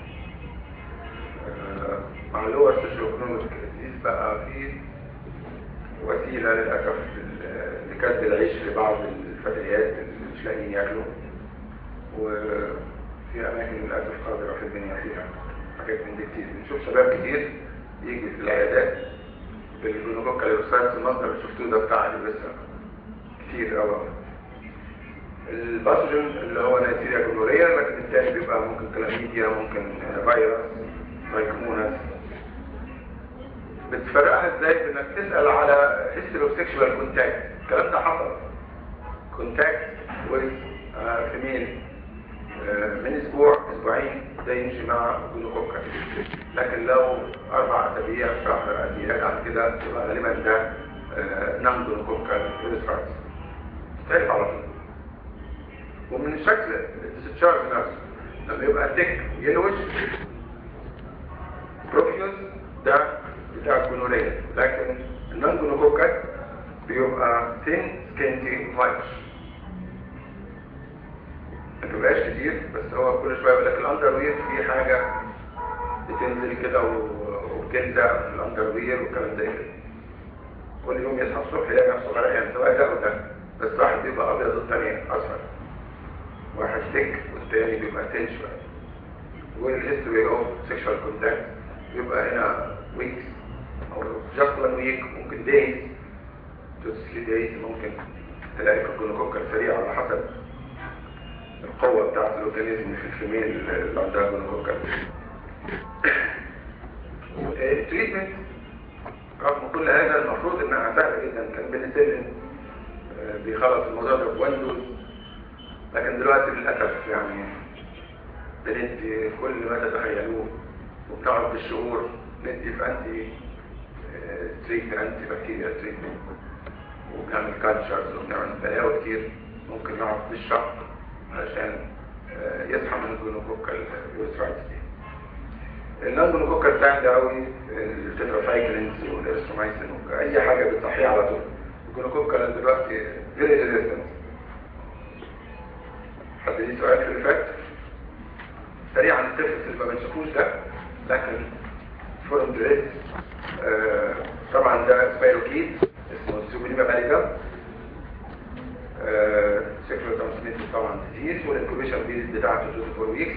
آه، مع اللور سوشيو ايكونوميك ديزيز بقى في وسيلة للأسف ل- لكسب العيش لبعض الفتيات اللي مش لاقيين ياكلوا وفي أماكن للأسف قادرة في الدنيا فيها حاجات من دي كتير بنشوف شباب كتير يجي في العيادات بالجلوكوكال يورسايتس المنظر اللي شفتوه ده بتاع البسة كتير قوي الباثوجين اللي هو نيتيريا جلوريا لكن التاني بيبقى ممكن كلاميديا ممكن فيروس مايكمونس بتفرقها ازاي بانك تسأل على history of sexual contact الكلام ده حصل contact with uh, female uh, من اسبوع اسبوعين ده يمشي مع جلوكوكا لكن لو اربع اسابيع شهر ازياد عن كده يبقى غالبا ده نان جلوكوكا فيروس تعرف على طول ومن شكل الديسشارج نفسه لما يبقى تك يلوش بروفيوس ده بتاع الجونوريا لكن النون جونوكوكات بيبقى ثين سكينتي وايتش ما بيبقاش كتير بس هو كل شويه يقول لك الاندر وير في حاجه بتنزل كده و- وبتلزق في الاندر وير والكلام زي كده كل يوم يصحى الصبح يلاقي نفسه غرقان سواء ده وده بس واحد بيبقى ابيض والتاني اصفر واحد ثيك والتاني بيبقى ثين شويه والهيستوري اوف سيكشوال كونتاكت بيبقى هنا ويكس او جاست وان ويك ممكن دايز تو ثري دايز ممكن تلاقي الجلوكوكا سريع على حسب القوة بتاعت الاورجانيزم في الفيميل اللي عندها جلوكوكا التريتمنت رغم كل هذا المفروض انها سهلة جدا كان بنسلم بيخلص الموضوع ده بوان دوز لكن دلوقتي للأسف يعني بندي كل ما تتخيلوه وبنقعد بالشهور ندي في انتي تريتمنت انتي بكتيريا تريتمنت وبنعمل كالتشرز وبنعمل بلاوي كتير ممكن نقعد بالشهر علشان آه، يصحى من الجلوكوكال يوسرايتس دي النون جلوكوكال ساعد قوي التتراسايكلينز والارسترومايسين اي حاجه بتصحيه على طول الجلوكوكال دلوقتي فيري ريزيستنت حد ليه سؤال في اللي فات سريعا التفت اللي ما بنشوفوش ده لكن فورم دريس آه طبعا ده سبايروكيد اسمه السوبريما باليدا آه سيكولو ترانسميتد طبعا ديزيز والانكوبيشن بيريد بتاعته 24 ويكس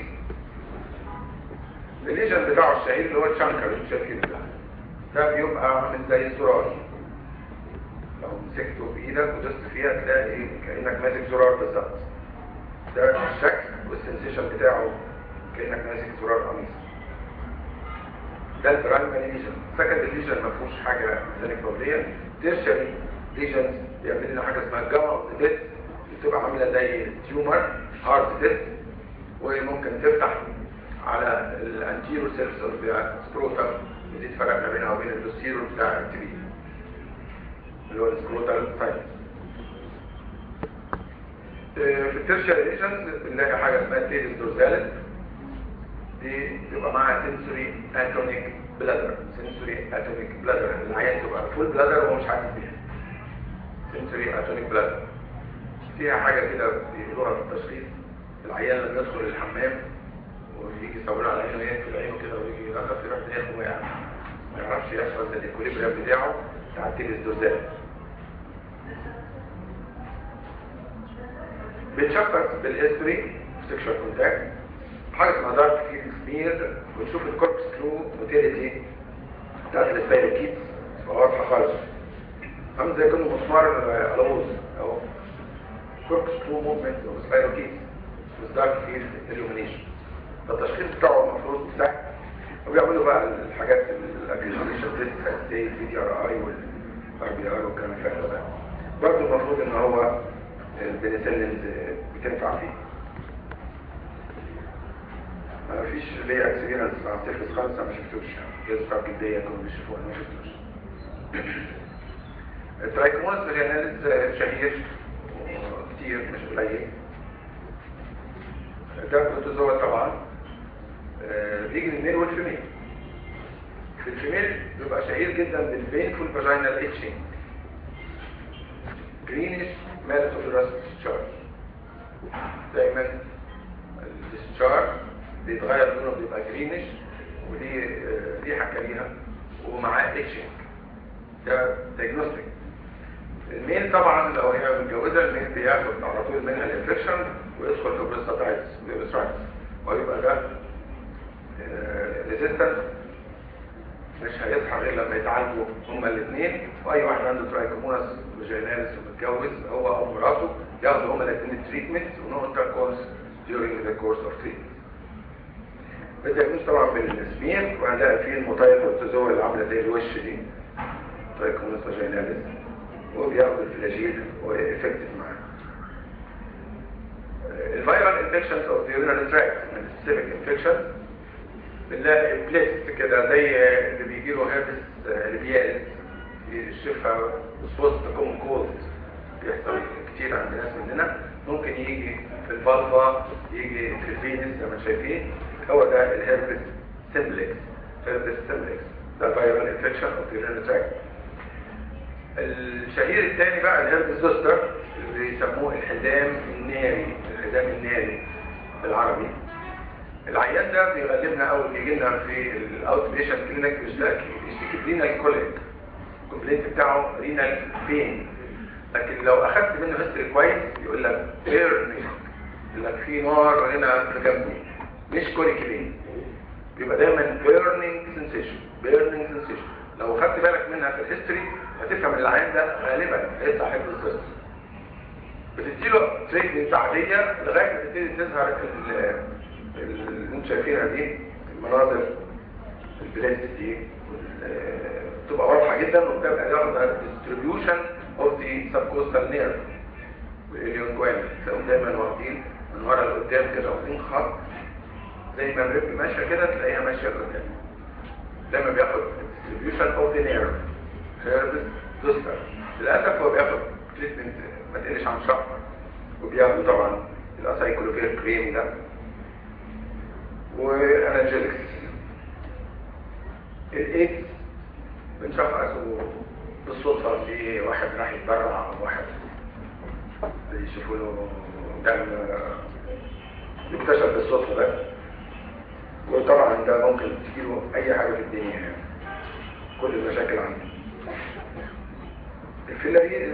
الليجن بتاعه الشهير اللي هو الشانكر اللي شايفينه ده ده بيبقى عامل زي الزرار لو مسكته بايدك ودست فيها تلاقي كانك ماسك زرار بالظبط ده الشكل والسنسيشن بتاعه كانك ماسك زرار قميص ده البرايمري ليجن سكند ليجن ما فيهوش حاجه ذلك بوليه تيرشري ليجن بيعمل لنا حاجه اسمها جاما اوف ديت بتبقى عامله زي تيومر هارد ديت وممكن تفتح على الانتيرو سيرفس اوف ذا سكروتم ودي تفرق ما بينها وبين البوستيرو بتاع التبي اللي هو السكروتال سايت في التيرشري ليجنز بنلاقي حاجه اسمها تيرس دورزالس دي بيبقى معاها سنسوري انتونيك بلادر سنسوري اتونيك بلادر العيان تبقى فول بلادر وهو مش حاسس بيها سنسوري اتونيك بلادر فيها حاجة كده بيقولوها في التشخيص العيان لما يدخل الحمام ويجي يصور على عينه يقفل عينه كده ويجي يرقص يروح داخل ويقع ما يعرفش يحفظ الاكوليبريم بتاعه تعدي الازدوزات بنشخص بالهيستوري سيكشوال كونتاكت حاجه اسمها دارك فيلد سمير ونشوف الكوربس كلو موتيليتي بتاعت السبايروكيتس واضحه خالص عامل زي كانه مسمار الغوص اهو كوربس كلو موفمنت اوف سبايروكيتس with dark field illumination فالتشخيص بتاعه المفروض سهل وبيعملوا بقى الحاجات الاجريجيشن تيست زي البي دي ار اي والار بي ار والكلام الفارغ ده برضه المفروض ان هو البنسلين بتنفع فيه ما فيش ليا اكسبيرنس مع السيرفس خالص انا ما شفتوش جاز بتاع الجلديه كانوا بيشوفوه انا ما شفتوش الترايكومونس ملياناليز شهير كتير مش قليل ده بروتوزوا طبعا بيجي للميل والفيميل في الفيميل بيبقى شهير جدا بالبينفول فاجينال اتشنج جرينش مالتوفيروس ديسشارج دايما الديسشارج بيتغير لونه بيبقى جرينش ودي ريحه كريهه ومعاه اتشنج ده دايجنوستيك الميل طبعا لو هي متجوزه الميل بياخد على طول منها الانفكشن ويدخل في بروستاتايتس ويبسترايتس ويبقى ده ريزيستنس مش هيصحى غير لما يتعالجوا هما الاثنين واي واحد عنده ترايكومونس فاجيناليس ومتجوز هو او مراته ياخدوا هما الاثنين التريتمنت ونو انتركورس during the course of treatment بتجوز طبعا بالسمير وهنلاقي فيه الموتايل بروتوزوا اللي عامله زي الوش دي ترايكومونس فاجيناليس وبياخدوا الفلاجيل وافكتيف معاه الفيرال انفكشنز اوف ذا urinary tract specific infections بنلاقي بليست كده زي اللي بيجي له هيربس البيال الشفا وسط كوم كولد بيحصل كتير عند ناس مننا ممكن يجي في الفالفا يجي في الفينس زي ما شايفين هو ده الهيربس سيمبلكس هيربس سيمبلكس ده فيرال انفكشن اوف ذا urinary tract الشهير الثاني بقى الهيربس زوستر اللي بيسموه الحزام الناري الحزام الناري بالعربي العيان ده بيغلبنا اول بيجي لنا في الاوت بيشنت كلينيك بيشتكي بيشتكي برينال كوليك الكومبلينت بتاعه رينال بين لكن لو اخدت منه هيستوري كويس يقول لك بيرنينج يقول لك في نار هنا في جنبي مش كوليك بين بيبقى دايما بيرنينج سنسيشن بيرنينج سنسيشن لو خدت بالك منها في الهيستوري هتفهم العيان ده غالبا هيطلع حفظ الزست بتديله تريتمنت عاديه لغايه ما تبتدي تظهر اللي انتم شايفينها دي المناظر البلاد دي بتبقى واضحه جدا وبتبقى واخده ديستريبيوشن اوف ذا سبكوستال نيرف والاليونجوال تلاقيهم دايما واخدين من ورا لقدام كده واخدين خط زي ما الرب ماشيه كده تلاقيها ماشيه لقدام لما بياخد distribution of the nerve هيربس زوستر للأسف هو بياخد تريتمنت ما تقلش عن شهر وبياخد طبعا الاسايكلوفير كريم ده وانالجيزكس الايدز بنشخصه بالصدفة في واحد راح يتبرع او واحد يشوفوا له دم يكتشف بالصدفة ده وطبعا ده ممكن تجيله اي حاجة في الدنيا يعني كل المشاكل عنده الفيلاريز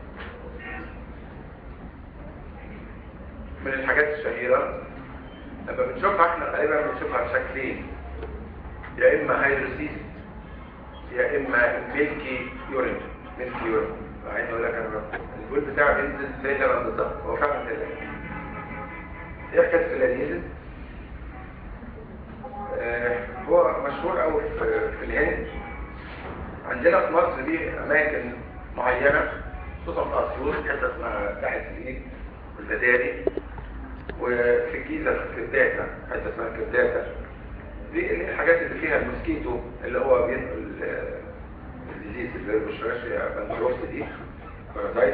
من الحاجات الشهيرة لما بنشوفها احنا غالبا بنشوفها بشكلين يا اما هيدروسيس يا اما ميلكي يورين ميلكي يورين عايز اقول لك انا البول بتاعه بينزل زي اللبن بالظبط هو فعلا زي اللبن ايه حكايه الفيلاريز آه هو مشهور قوي في, في الهند عندنا في مصر دي اماكن معينه خصوصا في اسيوط حته اسمها ساحل سليم والبداري وفي الجيزه في كرداسه حته اسمها كرداسه دي الحاجات اللي فيها الموسكيتو اللي هو بينقل الديزيز اللي هي البشراشيا بانكروفت دي بارازايت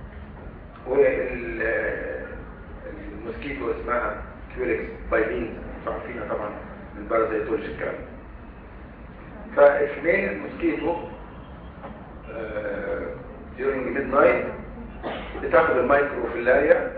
والموسكيتو اسمها كيوريكس بايبين عارفينها طبعا من بارازيتولوجي الكلام فالفيميل الموسكيتو during midnight بتاخد المايكروفيلاريا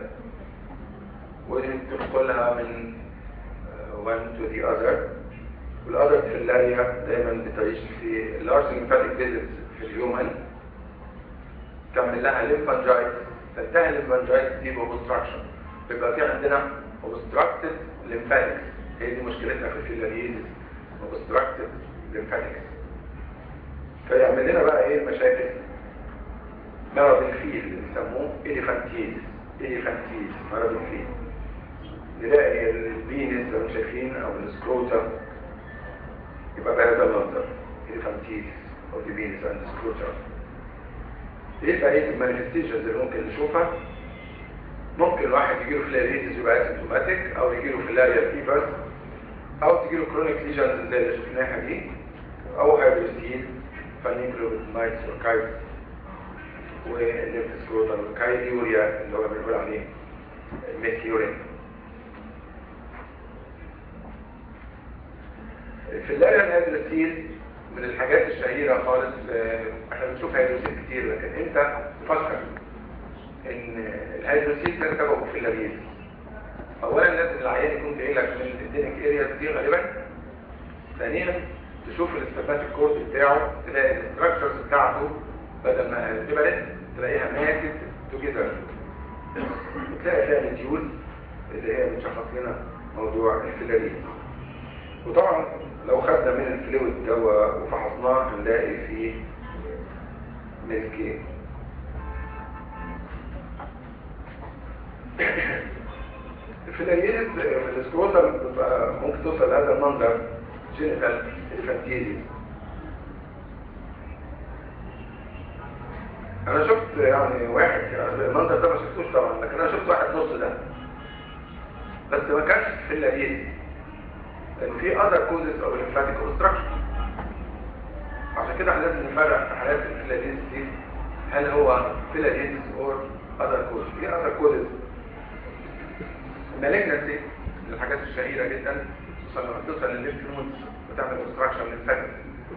وتدخلها من one to the other والأذر فيلاريا دايما بتعيش في large lymphatic visits في الهيومن تعمل لها ليمفانجايتس تنتهي الليمفانجايتس دي بأوبستراكشن بيبقى في عندنا obstructed lymphatics هي دي مشكلتنا في الفيلاريزيس obstructed lymphatics فيعمل لنا بقى ايه مشاكل مرض الفيل اللي بيسموه إليفانتيز إليفانتيز مرض الفيل نلاقي البينس لو شايفين او السكروتا يبقى بهذا المنظر إليفانتيز او دي بينس اند سكروتا ايه بقى ايه المانيفستيشنز اللي ممكن نشوفها ممكن الواحد يجيله فلاريزيس يبقى اسيمتوماتيك او يجيله فلاريا فيفرز او تجيله كرونيك ليجنز زي اللي شفناها دي او هايبرستين فانيكلوبيتمايتس وكايتس والليمفسكروتال والكايديوريا اللي هو بنقول عليه ميثيورين في اللاريا الهيدروسيل من الحاجات الشهيرة خالص احنا بنشوف هيدروسيل كتير لكن انت تفكر ان الهيدروسيل ده سببه في اللاريز اولا لازم العيان يكون جاي لك من الدينك ارياز دي غالبا ثانيا تشوف الاستفاد الكورس بتاعه تلاقي الاستراكشرز بتاعته بدل ما تبرد تلاقيها ماتت توجذر وتلاقي فيها الديول اللي هي بتشخص لنا موضوع الفلاريز وطبعا لو خدنا من الفلويد دوا وفحصناه هنلاقي فيه ملكين الفلاريز في الاسكروتال ممكن توصل لهذا المنظر جينيتال الفانتيزي انا شفت يعني واحد يعني المنظر ده ما شفتوش طبعا لكن انا شفت واحد نص ده بس ما كانش في اللذيذ لان في other causes of lymphatic obstruction عشان كده احنا لازم نفرق في حالات الفيلاديز دي هل هو فيلاديز or other causes في other causes malignancy من الحاجات الشهيرة جدا خصوصا لما توصل للليمف نودز وتعمل obstruction lymphatic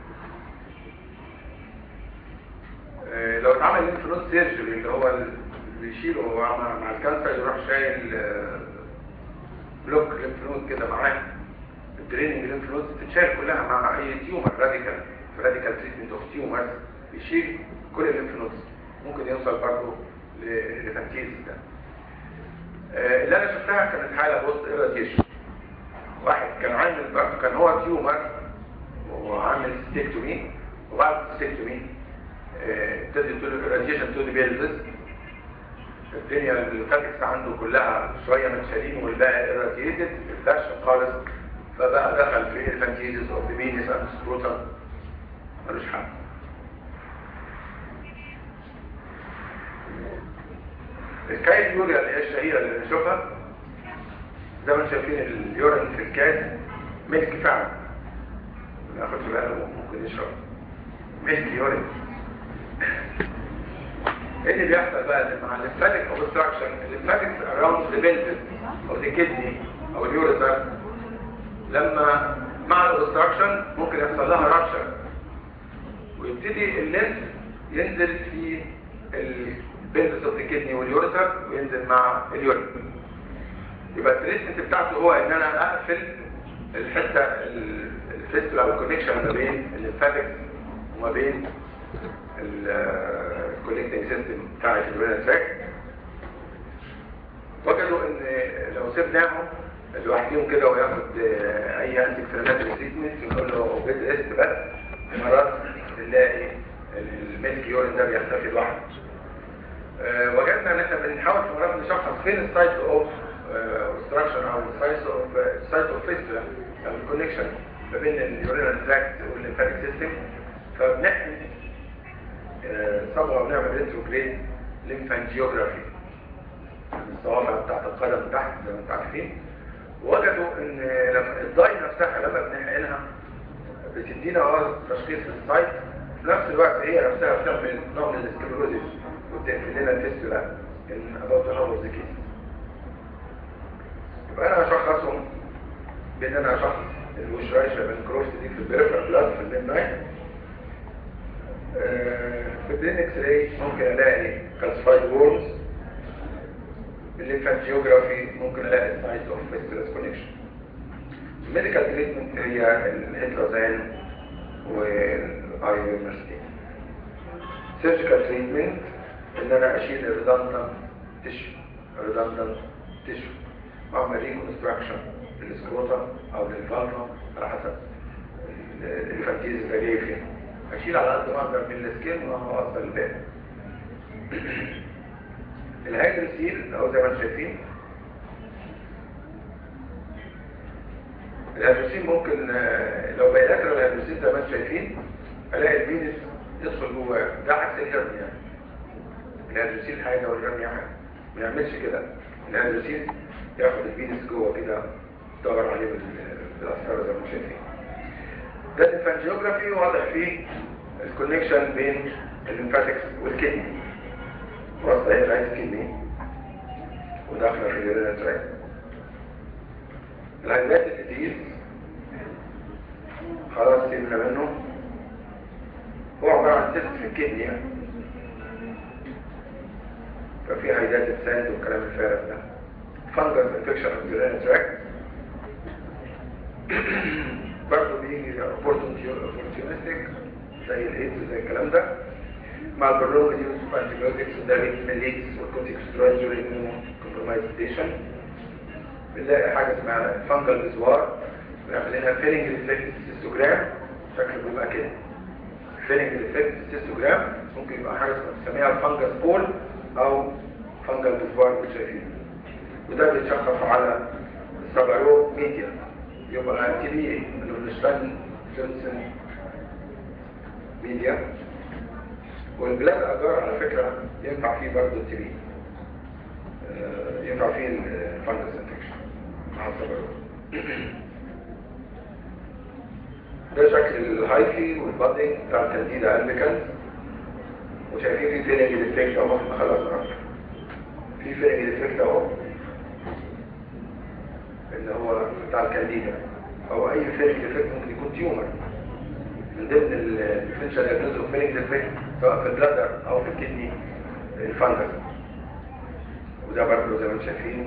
اه لو اتعمل ليمف نود سيرجري اللي هو اللي بيشيله مع, مع الكانسر يروح شايل اه بلوك ليمف نود كده معاه الدريننج ليمف نودز تتشال كلها مع اي تيومر راديكال راديكال تريتمنت اوف تيومرز بيشيل كل الليمف نودز ممكن يوصل برضه للفانتيز ده آه اللي انا شفتها كانت حاله بوست ايراديشن واحد كان عامل برضه كان هو تيومر وعامل ستيكتومي وبعد الستيكتومي ابتدى يدوا له ايراديشن تو ذا بيلفس الدنيا الفاتكس عنده كلها شويه متشالين والباقي ايراديتد الفلاش خالص فبقى دخل في الفانتيزيس اوف ذا بينس اند سكروتم ملوش حل الكايد يوريا اللي هي الشهيره اللي بنشوفها زي ما شايفين اليورين في الكاس ملك فعلا ما ياخدش باله ممكن يشرب ملك يورين ايه اللي بيحصل بقى مع الليمفاتيك اوبستراكشن الليمفاتيك اراوند ذا بلفس او ذا كدني او اليوريثر لما مع الاوبستراكشن ممكن يحصل لها رابشر ويبتدي الليمف ينزل في البلفس اوف ذا كدني واليوريثر وينزل مع اليورين يبقى التريتمنت بتاعته هو ان انا اقفل الحته الفيستولا او الكونكشن ما بين الليمفاتكس وما بين الكوليكتنج سيستم بتاع اليورين تراك وجدوا ان لو سيبناهم لوحدهم كده وياخد اي انتي انفلاماتوري تريتمنت نقول له بيد ريست بس مرات نلاقي الميلك يورين ده بيختفي لوحده أه وجدنا ان احنا بنحاول في مرات نشخص فين السايت اوف اوبستراكشن او السايت اوف السايت اوف فيستولا او الكونكشن ما بين اليورينال تراكت والليمفاتيك سيستم فبنحمي صبغه ونعمل ريتروجريد ليمفانجيوجرافي الصوابع بتاعت القدم تحت زي ما انتم عارفين وجدوا ان لما الضاي نفسها لما بنحقنها بتدينا اه تشخيص للسايت في نفس الوقت هي نفسها بتعمل نوع من السكلروزيس وبتقفل لنا الفيستولا ان اباوت هاور ذا كيس يبقى انا اشخصهم بان انا اشخص الوشرايشة بنكروست دي في البريفرال بلاد في الميد نايت في البرين اكس راي ممكن الاقي كالسفايد وورمز بالليمفانجيوجرافي ممكن الاقي سايت اوف فيستولس كونكشن الميديكال تريتمنت هي الهيدروزان والايومرستين سيرجيكال تريتمنت ان انا اشيل الريدندنت تيشو الريدندنت تيشو واعمل ريكونستراكشن للسكروتا او للفالفا على حسب الفانتيز اللي جاي فين اشيل على قد ما اقدر من السكين واوصل الباقي الهيدروسيل اهو زي ما انتم شايفين الهيدروسيل ممكن لو بيلاتر الهيدروسيل زي ما انتم شايفين الاقي الفينس يدخل جواه ده عكس الهرنيا الهيدروسيل حاجه والهرنيا حاجه ما يعملش كده الهيدروسيل ياخد الفينس جوه كده يدور عليه بالاسفار زي ما انتم شايفين ده الفانجيوجرافي واضح فيه الكونكشن بين الليمفاتكس والكدني وسط هي العين الكدني وداخله في اليورينال العينات الجديد خلاص سيبنا منه هو عبارة عن تست في الكدني ففي عيدات الساند والكلام الفارغ ده فانجس انفكشن اوف اليورينال تراكت برضه بيجي اوبورتونيستيك زي الايدز زي الكلام ده مع البرلوج يوز اوف انتيبيوتكس ده ميليكس والكورتيكوسترويدز والاميونو كومبرومايزيشن بنلاقي حاجه اسمها فانجل ازوار بنعمل لها فيلنج ريفلكت سيستوجرام شكله بيبقى كده فيلنج ريفلكت سيستوجرام ممكن يبقى حاجه بنسميها الفانجس بول او فانجل ازوار اللي شايفينه وده بيتشخص على السبارو ميديا يبقى تي بي النورشتاين جونسون ميديا والبلاد اجار على فكرة ينفع فيه برضه التي بي ينفع فيه الفانجس انفكشن مع السبارو ده شكل الهايفي والبادنج بتاع التنديدة البيكال وشايفين في فيلنج ديفكت اهو خلاص في فيلنج ديفكت اهو اللي هو بتاع الكانديدا او اي فيلنج ديفكت ممكن يكون تيومر من ضمن الديفرنشال دياجنوز اوف فيلنج ديفكت سواء في البلادر او في الكدني الفانجس وده برضه زي ما انتم شايفين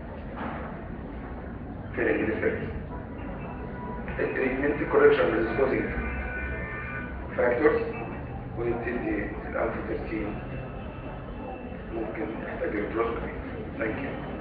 فيلنج ديفكت التريتمنت كوركشن ريسبوزنج فاكتورز ويبتدي الالفا 13 ممكن يحتاج ريتروسكوبي ثانك يو